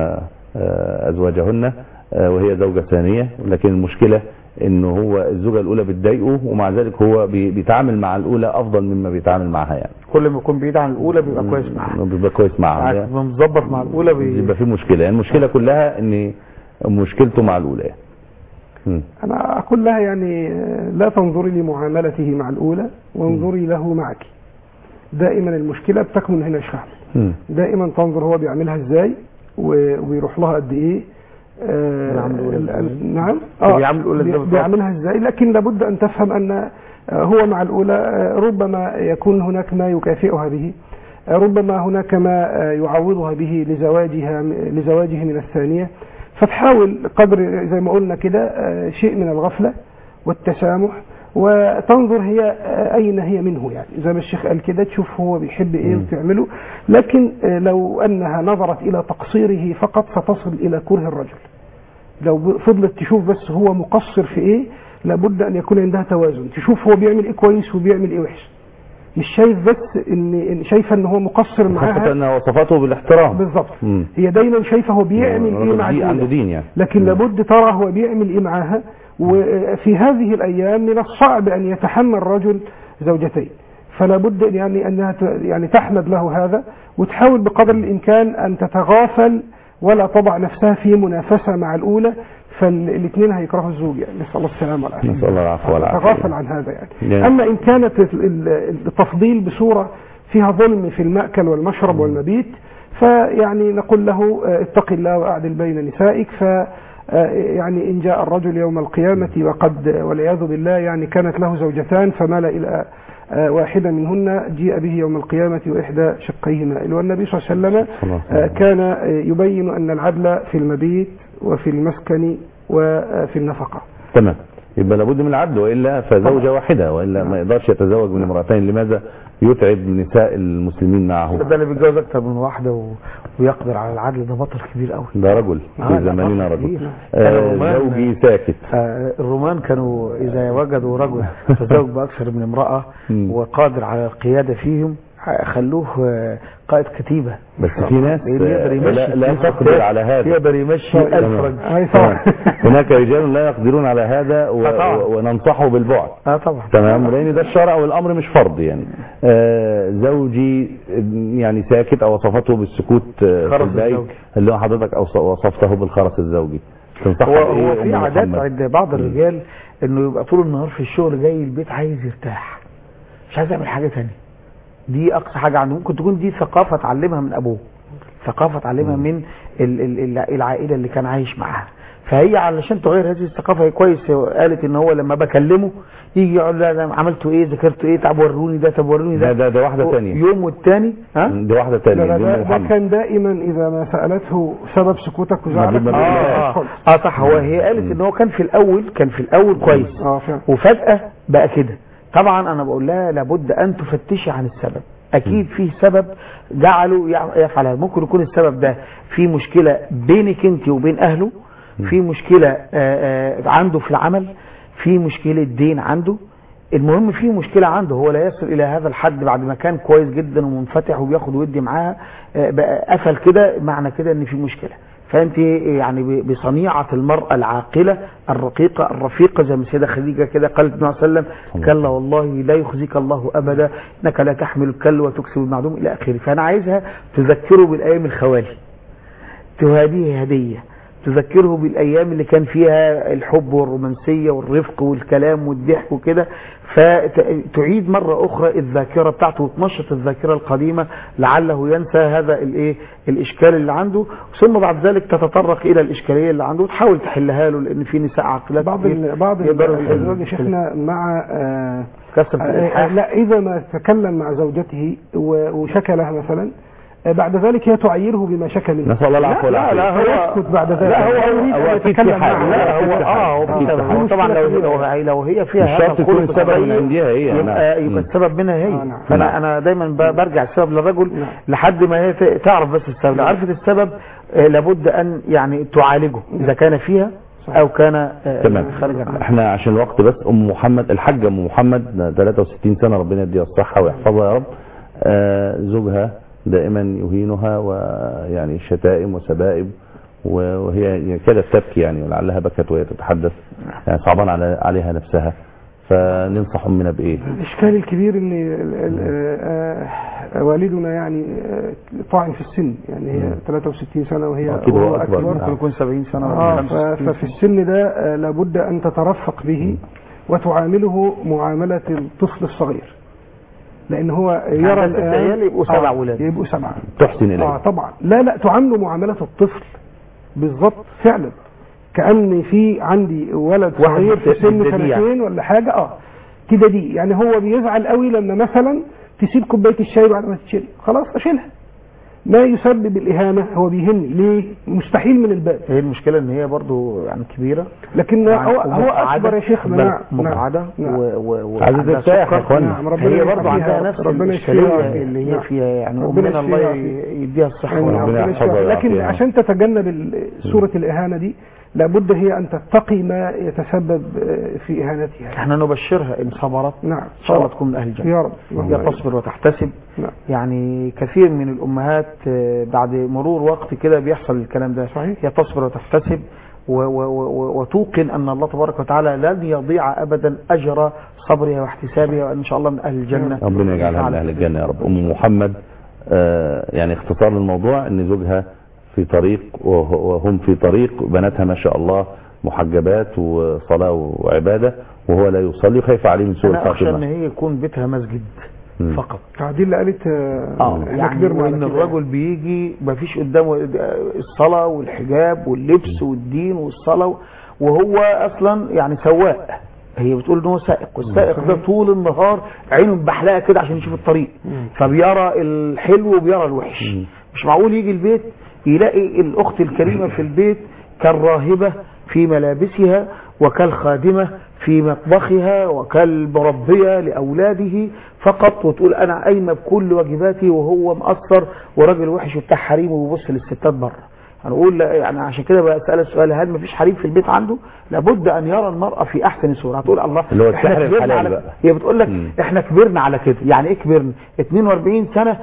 آه، ازواجهن آه، وهي زوجة ثانية لكن المشكلة انه هو الزوجة الاولى بتضايقه ومع ذلك هو بي- بيتعامل مع الاولى افضل مما بيتعامل معها يعني كل ما يكون بعيد عن الاولى بيبقى كويس معاه بيبقى كويس معها عارف مظبط مع الاولى بي... يبقى في مشكلة يعني المشكلة كلها ان مشكلته مع الاولى يعني. مم. أنا أقول لها يعني آه، لا تنظري لمعاملته مع الأولى وانظري له معك دائما المشكلة بتكمن هنا شهر مم. دائما تنظر هو بيعملها ازاي و- ويروح لها قد ايه آه، بيعمل الأولى ال- إزاي؟ ال- نعم بيعمل الأولى إزاي بي- بالظبط؟ بيعملها ازاي لكن لابد ان تفهم ان آه، هو مع الاولى آه، ربما يكون هناك ما يكافئها به آه، ربما هناك ما آه، يعوضها به لزواجها لزواجه من الثانيه فتحاول قدر زي ما قلنا كده آه، شيء من الغفله والتسامح وتنظر هي آه، اين هي منه يعني زي ما الشيخ قال كده تشوف هو بيحب ايه مم. وتعمله لكن آه، لو انها نظرت الى تقصيره فقط ستصل الى كره الرجل لو ب- فضلت تشوف بس هو مقصر في ايه لابد ان يكون عندها توازن تشوف هو بيعمل ايه كويس وبيعمل ايه وحش مش شايف بس ان إن شايفه ان هو مقصر خاصة معاها ان وصفاته بالاحترام بالظبط مم. هي دايما شايفه هو بيعمل ايه الراجل مع دي- عنده الأولى. دين يعني لكن مم. لابد ترى هو بيعمل ايه معاها وفي هذه الايام من الصعب ان يتحمل رجل زوجتين فلا بد يعني انها ت- يعني تحمد له هذا وتحاول بقدر الامكان ان تتغافل ولا تضع نفسها في منافسه مع الاولى فالاثنين هيكرهوا الزوج يعني نسال الله السلامه والعافيه نسأل الله العفو والعافية. تغافل عن هذا يعني نعم. اما ان كانت ال- ال- التفضيل بصوره فيها ظلم في المأكل والمشرب والمبيت فيعني نقول له آه، اتق الله واعدل بين نسائك آه، يعني إن جاء الرجل يوم القيامة وقد والعياذ بالله يعني كانت له زوجتان فمال إلى آه، واحدة منهن جيء به يوم القيامة وإحدى شقيه مائل والنبي صلى الله عليه وسلم آه، كان آه، يبين أن العدل في المبيت وفي المسكن وفي النفقة تمام يبقى لابد من العدل والا فزوجه واحده والا ما يقدرش يتزوج من امرأتين لماذا يتعب نساء المسلمين معه ده اللي بيتجوز اكتر من واحده و... ويقدر على العدل ده بطل كبير قوي ده رجل آه، في لا، زماننا بطل رجل كبير. آه، الرومان- زوجي ساكت آه، الرومان كانوا اذا وجدوا رجل تزوج باكثر من امراه وقادر على القياده فيهم خلوه آه، قائد كتيبه بس في ناس لأن يقدر يمشي لا, لا في تقدر ستات، على هذا يقدر يمشي ألف تمام. رجل تمام. هناك رجال لا يقدرون على هذا و... آه، طبعا. و- وننصحه بالبعد اه طبعا تمام لان ده الشرع والامر مش فرض يعني آه زوجي يعني ساكت او وصفته بالسكوت آه في خرس البيت الزوجي. اللي هو حضرتك أوص- وصفته بالخرس الزوجي تنصحه هو بإيه هو يا في أم عادات محمد؟ عند بعض الرجال انه يبقى طول النهار في الشغل جاي البيت عايز يرتاح مش عايز يعمل حاجه تانية دي اقصى حاجه عنده ممكن تكون دي ثقافه اتعلمها من ابوه ثقافه اتعلمها من ال- ال- ال- العائله اللي كان عايش معاها فهي علشان تغير هذه الثقافه هي كويس هو قالت ان هو لما بكلمه يجي يقول لا ده عملتوا ايه ذاكرتوا ايه طب وروني ده طب وروني ده ده ده, ده واحده ثانيه يوم والتاني ها دي واحده لا ثانيه لا دي ده, أم ده محمد كان دائما إذا ما سألته سبب سكوتك ما وزعلك بي- ما اه اه, آه صح هو هي قالت ان هو كان في الاول كان في الاول كويس اه فعلا وفجأة بقى كده طبعا انا بقول لها لابد ان تفتشي عن السبب اكيد في سبب جعله يع- يفعل هذا ممكن يكون السبب ده في مشكلة بينك انت وبين اهله في مشكلة آه، آه، عنده في العمل في مشكلة دين عنده المهم في مشكلة عنده هو لا يصل إلى هذا الحد بعد ما كان كويس جدا ومنفتح وبياخد ودي معاها آه، بقى قفل كده معنى كده ان في مشكلة فانت يعني ب- بصنيعة المرأة العاقلة الرقيقة الرفيقة زي ما السيدة خديجة كده قالت النبي صلى الله عليه وسلم كلا والله لا يخزيك الله ابدا انك لا تحمل الكل وتكسب المعدوم الى اخره فانا عايزها تذكره بالايام الخوالي تهديه هدية تذكره بالأيام اللي كان فيها الحب والرومانسية والرفق والكلام والضحك وكده فتعيد مرة أخرى الذاكرة بتاعته وتنشط الذاكرة القديمة لعله ينسى هذا الإيه الإشكال اللي عنده ثم بعد ذلك تتطرق إلى الإشكالية اللي عنده وتحاول تحلها له لأن في نساء عاقلات بعض كتير ال- بعض يقدروا يحلوا الازواج شيخنا مع آه كسر آه، الإلحاح. لا اذا ما تكلم مع زوجته و- وشكى لها مثلا آه، بعد ذلك هي تعيره بما شكى منه نسأل الله العفو لا لا والعافية هو يسكت بعد ذلك لا هو يريد هو أن أكيد في يتكلم حاجة. معها. لا هو أكيد اه هو أكيد في سبب. هو طبعا لو لو هي, لو هي فيها مش هذا شرط يكون الخلق السبب من السيء، عندها هي، يبقى نعم. يبقى مم. السبب منها هي آه، نعم. فانا نعم. انا دايما ب- برجع السبب للرجل نعم. لحد ما هي ت- تعرف بس السبب لو عرفت السبب آه، لابد ان يعني تعالجه اذا كان فيها او كان آه، تمام خارجا عنها احنا عشان الوقت بس ام محمد الحاجه ام محمد 63 سنه ربنا يديها الصحه ويحفظها يا رب آه زوجها دائما يهينها ويعني شتائم وسبائب و- وهي كادت تبكي يعني ولعلها بكت وهي تتحدث يعني صعبان على عليها نفسها فننصح امنا بايه؟ الإشكال الكبير إن ال- ال- آه، والدنا يعني آه، طاعن في السن يعني هي 63 سنة وهي أكيد هو وهو أكبر. ممكن يكون 70 سنه آه ولا ف- 65 ففي السن ده آه، لابد أن تترفق به وتعامله معاملة الطفل الصغير لأن هو يرى عندك ست عيال يبقوا سبع آه، ولاد. يبقوا سبعة تحسن اليه اه طبعا لا لا تعامله معاملة الطفل بالظبط فعلا كأن في عندي ولد واحد صغير في بت- سن بتديه سنتين ولا حاجة اه كده دي يعني هو بيزعل قوي لما مثلا تسيب كوباية الشاي بعد ما تتشرب خلاص اشيلها ما يسبب الإهانة هو بيهني ليه مستحيل من الباب هي المشكله ان هي برضو يعني كبيره لكن يعني هو هو أكبر يا شيخ بل- نعم مقعده نعم. و و و عايزة عندها ترتاح يا سكر. إخوانا. نعم ربنا هي برضو يشفيها عندها يا نفس رب. ربنا الاشكاليه يشفيها. اللي هي نعم. فيها يعني ربنا امنا الله يشفيها. ي- يديها الصحه يعني ربنا والعافيه يحفظها ربنا يشفيها. لكن ويعافيها. عشان تتجنب ال- صورة الإهانة دي لابد هي أن تتقي ما يتسبب آه، في إهانتها احنا نبشرها ان صبرت نعم ان شاء الله تكون من اهل الجنه يا رب اللهم هي آمين. تصبر وتحتسب نعم. يعني كثير من الامهات آه، بعد مرور وقت كده بيحصل الكلام ده صحيح. هي تصبر وتحتسب و- و- و- وتوقن ان الله تبارك وتعالى لن يضيع ابدا اجر صبرها واحتسابها وان شاء الله من اهل الجنه ربنا يجعلها من اهل الجنه يا رب ام محمد آه يعني اختصار للموضوع ان زوجها في طريق وه- وهم في طريق بناتها ما شاء الله محجبات وصلاه وعباده وهو لا يصلي خايف عليه من سوء انا اخشى ان الخاتمه هي يكون بيتها مسجد مم. فقط دي اللي قالت آه، اه احنا يعني كبرنا على وان كده. الرجل بيجي ما فيش قدامه الصلاه والحجاب واللبس والدين والصلاه وهو اصلا يعني سواق هي بتقول ان هو سائق والسائق ده طول النهار عينه مبحلقه كده عشان يشوف الطريق فبيرى الحلو وبيرى الوحش مش معقول يجي البيت يلاقي الاخت الكريمه في البيت كالراهبه في ملابسها وكالخادمه في مطبخها وكالمربيه لاولاده فقط وتقول انا قايمه بكل واجباتي وهو مقصر وراجل وحش وبتاع حريم وبيبص للستات بره هنقول لا يعني عشان كده بسال السؤال هل مفيش حريم في البيت عنده؟ لابد ان يرى المراه في احسن صوره هتقول الله اللي هو إحنا السحر كبرنا الحلال على- بقى. هي بتقول لك مم. احنا كبرنا على كده يعني ايه كبرنا 42 سنه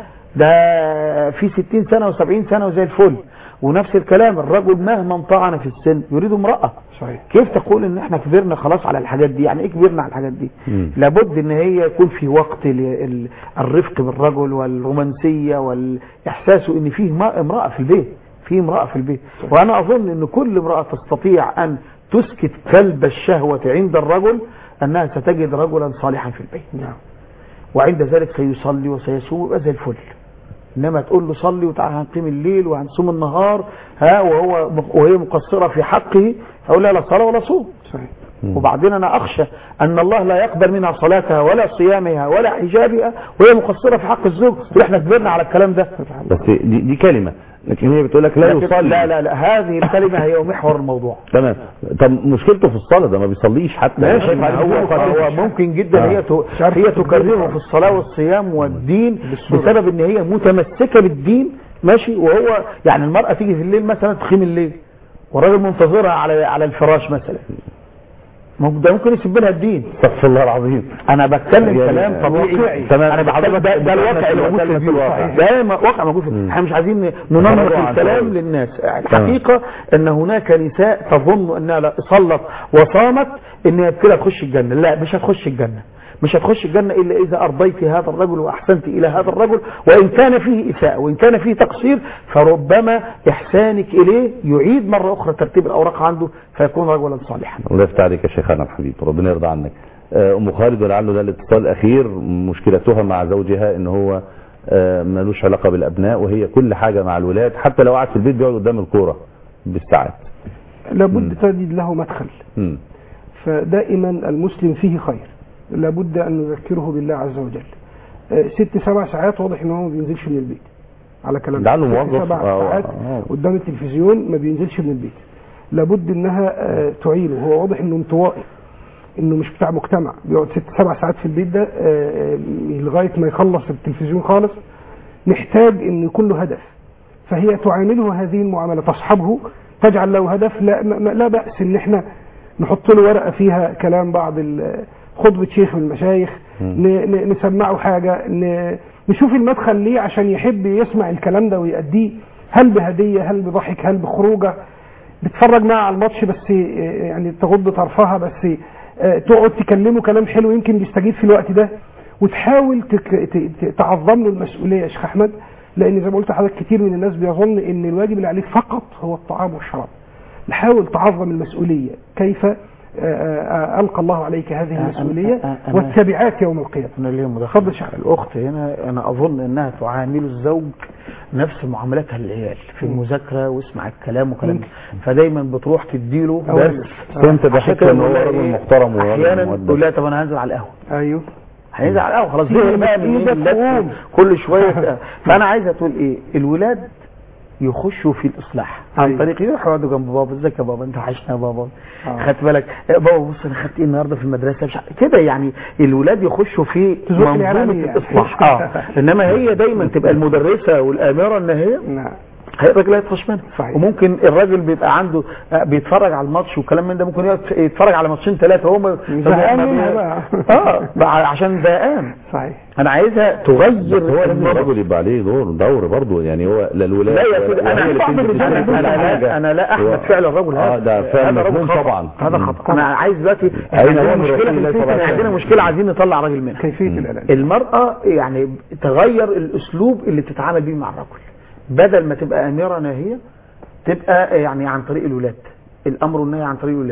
ده في 60 سنه و70 سنه وزي الفل ونفس الكلام الرجل مهما طعن في السن يريد امراه صحيح كيف تقول ان احنا كبرنا خلاص على الحاجات دي يعني ايه كبرنا على الحاجات دي مم. لابد ان هي يكون في وقت ل- ال- الرفق بالرجل والرومانسيه والاحساس ان فيه ما- امراه في البيت في امراه في البيت وانا اظن ان كل امراه تستطيع ان تسكت كلب الشهوه عند الرجل انها ستجد رجلا صالحا في البيت نعم وعند ذلك سيصلي وسيصوم ويبقى زي الفل انما تقول له صلي وتعالى هنقيم الليل وهنصوم النهار ها وهو وهي مقصره في حقه اقول لها لا صلاه ولا صوم صحيح وبعدين انا اخشى ان الله لا يقبل منها صلاتها ولا صيامها ولا حجابها وهي مقصره في حق الزوج تقول احنا كبرنا على الكلام ده بس دي, دي كلمه لكن هي بتقول لك لا لكن- يصلي لا لا لا هذه الكلمه هي محور الموضوع تمام طب مشكلته في الصلاه ده ما بيصليش حتى أنا ماشي شايف ما عليه هو, بيقول هو ممكن جدا آه. هي ت- هي تكرهه في الصلاه والصيام والدين بسبب ان هي متمسكه بالدين ماشي وهو يعني المراه تيجي في الليل مثلا تقيم الليل والراجل منتظرها على على الفراش مثلا ممكن- ده ممكن يسيب لها الدين استغفر الله العظيم انا بتكلم يعني كلام طبيعي واقعي. تمام. انا بتكلم ده, ده الواقع اللي موجود في البيوت ده م- واقع موجود في مم. احنا مش عايزين ننمط نتفرع عن الكلام ذلك. للناس الحقيقه ان هناك نساء تظن انها لا صلت وصامت ان هي كده تخش الجنه لا مش هتخش الجنه مش هتخش الجنة إلا إذا أرضيت هذا الرجل وأحسنت إلى هذا الرجل وإن كان فيه إساءة وإن كان فيه تقصير فربما إحسانك إليه يعيد مرة أخرى ترتيب الأوراق عنده فيكون رجلا صالحا الله يفتح عليك يا شيخنا الحبيب ربنا يرضى عنك آه، ام خالد ولعله ده الاتصال الاخير مشكلتها مع زوجها ان هو آه، ملوش علاقه بالابناء وهي كل حاجه مع الولاد حتى لو قعد في البيت بيقعد قدام الكوره بالساعات لابد تجد له مدخل مم. فدائما المسلم فيه خير لابد أن نذكره بالله عز وجل آه، ست سبع ساعات واضح ان هو ما بينزلش من البيت على كلام ده عنده ست موظف سبع آه، ساعات آه. قدام التلفزيون ما بينزلش من البيت لابد انها آه، تعينه هو واضح انه انطوائي انه مش بتاع مجتمع بيقعد ست سبع ساعات في البيت ده آه، آه، لغايه ما يخلص التلفزيون خالص محتاج انه يكون له هدف فهي تعامله هذه المعامله تصحبه تجعل له هدف لا ما- لا باس ان احنا نحط له ورقه فيها كلام بعض ال- خطبه شيخ من المشايخ ن- ن- نسمعه حاجه ن- نشوف المدخل ليه عشان يحب يسمع الكلام ده ويأديه هل بهديه هل بضحك هل بخروجه بتتفرج معاه على الماتش بس آه، يعني تغض طرفها بس آه، تقعد تكلمه كلام حلو يمكن بيستجيب في الوقت ده وتحاول تك... ت... ت- تعظم له المسؤوليه يا شيخ احمد لان زي ما قلت لحضرتك كتير من الناس بيظن ان الواجب اللي عليه فقط هو الطعام والشراب نحاول تعظم المسؤوليه كيف آه، آه، القى الله عليك هذه أنا- المسؤوليه أنا- أنا- والتبعات يوم القيامه أنا ليه مداخلة الأخت هنا أنا أظن أنها تعامل الزوج نفس معاملتها للعيال في المذاكرة واسمع الكلام وكلام ممكن. فدايما بتروح تديله أوامر. درس آه. انت عشان ضحكت كده ان هو بقول لها راجل إيه، محترم وراجل أحيانا مؤدب. تقول لها طب أنا هنزل على القهوة ايوه هننزل على القهوة خلاص سيبك دي بقى من إيدك اللف قوم. كل شوية فأنا عايزة تقول إيه الولاد يخشوا في الإصلاح عن أيوة. طريق يروحوا يقعدوا جنب بابا ازيك يا بابا انت وحشنا يا بابا آه. خدت بالك إيه بابا بص انا خدت ايه النهارده في المدرسه مش عارف- كده يعني الولاد يخشوا في تزق العيال منظومه عليه يعني. الاصلاح اه انما هي دايما تبقى المدرسه والاميره الناهيه نعم هي الراجل هيطفش منها صحيح. وممكن الراجل بيبقى عنده آه، بيتفرج على الماتش وكلام من ده ممكن يقعد يتفرج على ماتشين ثلاثه هو ما- زهقان ما- منها بقى. اه بقى عشان زهقان صحيح انا عايزها بس تغير هو لازم النظر. الرجل يبقى عليه دور دور برضه يعني هو لا الولاد لا يا ولا- سيدي ولا انا هي اللي بعض تنزل الرجال تشتري انا كل حاجة. لا انا لا احمد هو- فعل الرجل هذا اه ده فعل هذا رجل مذموم خطأ. طبعا هذا مم. خطا انا عايز دلوقتي أين عندنا أمر مشكله رسول في الله صلى الله الفتن عليه عندنا وسلم؟ مشكله عايزين نطلع راجل منها كيفيه الاعلان المرأة يعني تغير الأسلوب اللي تتعامل بيه مع الرجل بدل ما تبقى أميرة ناهية تبقى يعني عن طريق الولاد الأمر والنهي عن طريق الولاد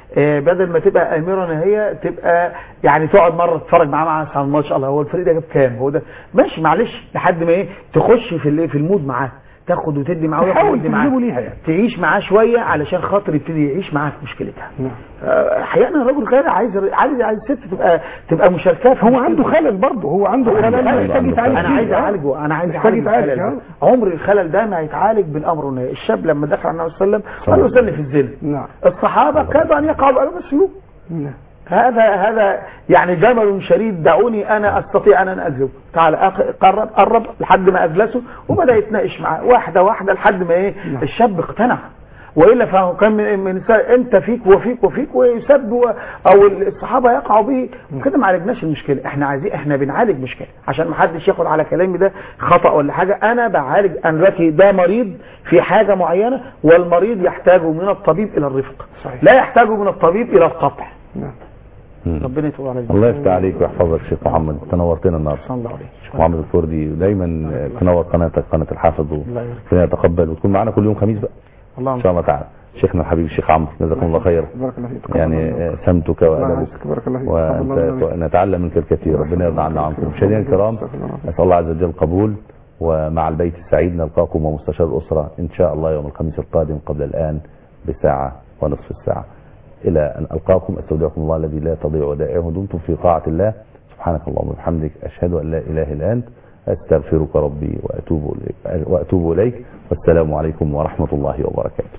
آه، بدل ما تبقى اميره نهيه تبقى يعني تقعد مره تتفرج معاه مع على الماتش الله هو الفريق ده جاب كام هو ده ماشي معلش لحد ما ايه تخش في ال- في المود معاه تاخد وتدي معاه وياخد تحاول وتدي معاه تجذبه ليها يعني. تعيش معاه شويه علشان خاطر يبتدي يعيش معاك مشكلتها آه، احيانا الرجل غير عايز عايز عايز الست تبقى تبقى مشاركاه في هو مشكلته. عنده خلل برضه هو عنده هو خلل عنده محتاج خلل. يتعالج انا فيه. عايز آه. اعالجه انا عايز محتاج اعالج يتعالج الخلل آه. ده عمر الخلل ده ما هيتعالج بالامر والنهي الشاب لما دخل على النبي صلى الله عليه وسلم قال له سلم في الزنا نعم الصحابه كادوا ان يقعوا بقى مسلوب نعم هذا هذا يعني جمل شريد دعوني انا استطيع ان انا اجذبه تعال أخ- قرب قرب لحد ما اجلسه وبدا يتناقش معاه واحده واحده لحد ما ايه الشاب اقتنع والا فهو كان من من سا- انت فيك وفيك وفيك ويسب و- او الصحابه يقعوا به كده ما عالجناش المشكله احنا عايزين احنا بنعالج مشكله عشان ما حدش ياخد على كلامي ده خطا ولا حاجه انا بعالج انا دلوقتي ده مريض في حاجه معينه والمريض يحتاج من الطبيب الى الرفق صحيح. لا يحتاج من الطبيب الى القطع نعم مم. ربنا يتوب عليك الله يفتح عليك ويحفظك شيخ محمد تنورتنا النهارده صلى الله عليه شيخ محمد الفردي دايما تنور قناتك قناه الحافظ الله يبارك وربنا يتقبل وتكون معانا كل يوم خميس بقى اللهم ان شاء الله تعالى شيخنا الحبيب الشيخ عمرو جزاكم الله خير بارك الله فيك يعني آه، سمتك وادبك يعزك. بارك الله فيك. تقبل الله منك. ونتعلم منك الكثير ربنا يرضى عنا وعنكم مشاهدينا الكرام نسال الله عز وجل القبول ومع البيت السعيد نلقاكم ومستشار الاسره ان شاء الله يوم الخميس القادم قبل الان بساعه ونصف الساعه الى ان القاكم استودعكم الله الذي لا تضيع ودائعه دمتم في طاعه الله سبحانك اللهم وبحمدك اشهد ان لا اله الا انت استغفرك ربي واتوب اليك واتوب اليك والسلام عليكم ورحمه الله وبركاته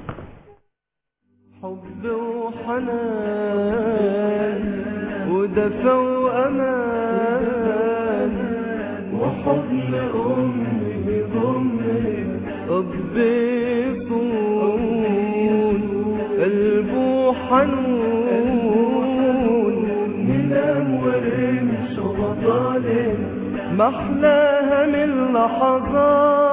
حب وحنان ودفى وأمان وحضن أمه ضمه أب يصون قلبه حنون من أول شبطان محلاها من لحظات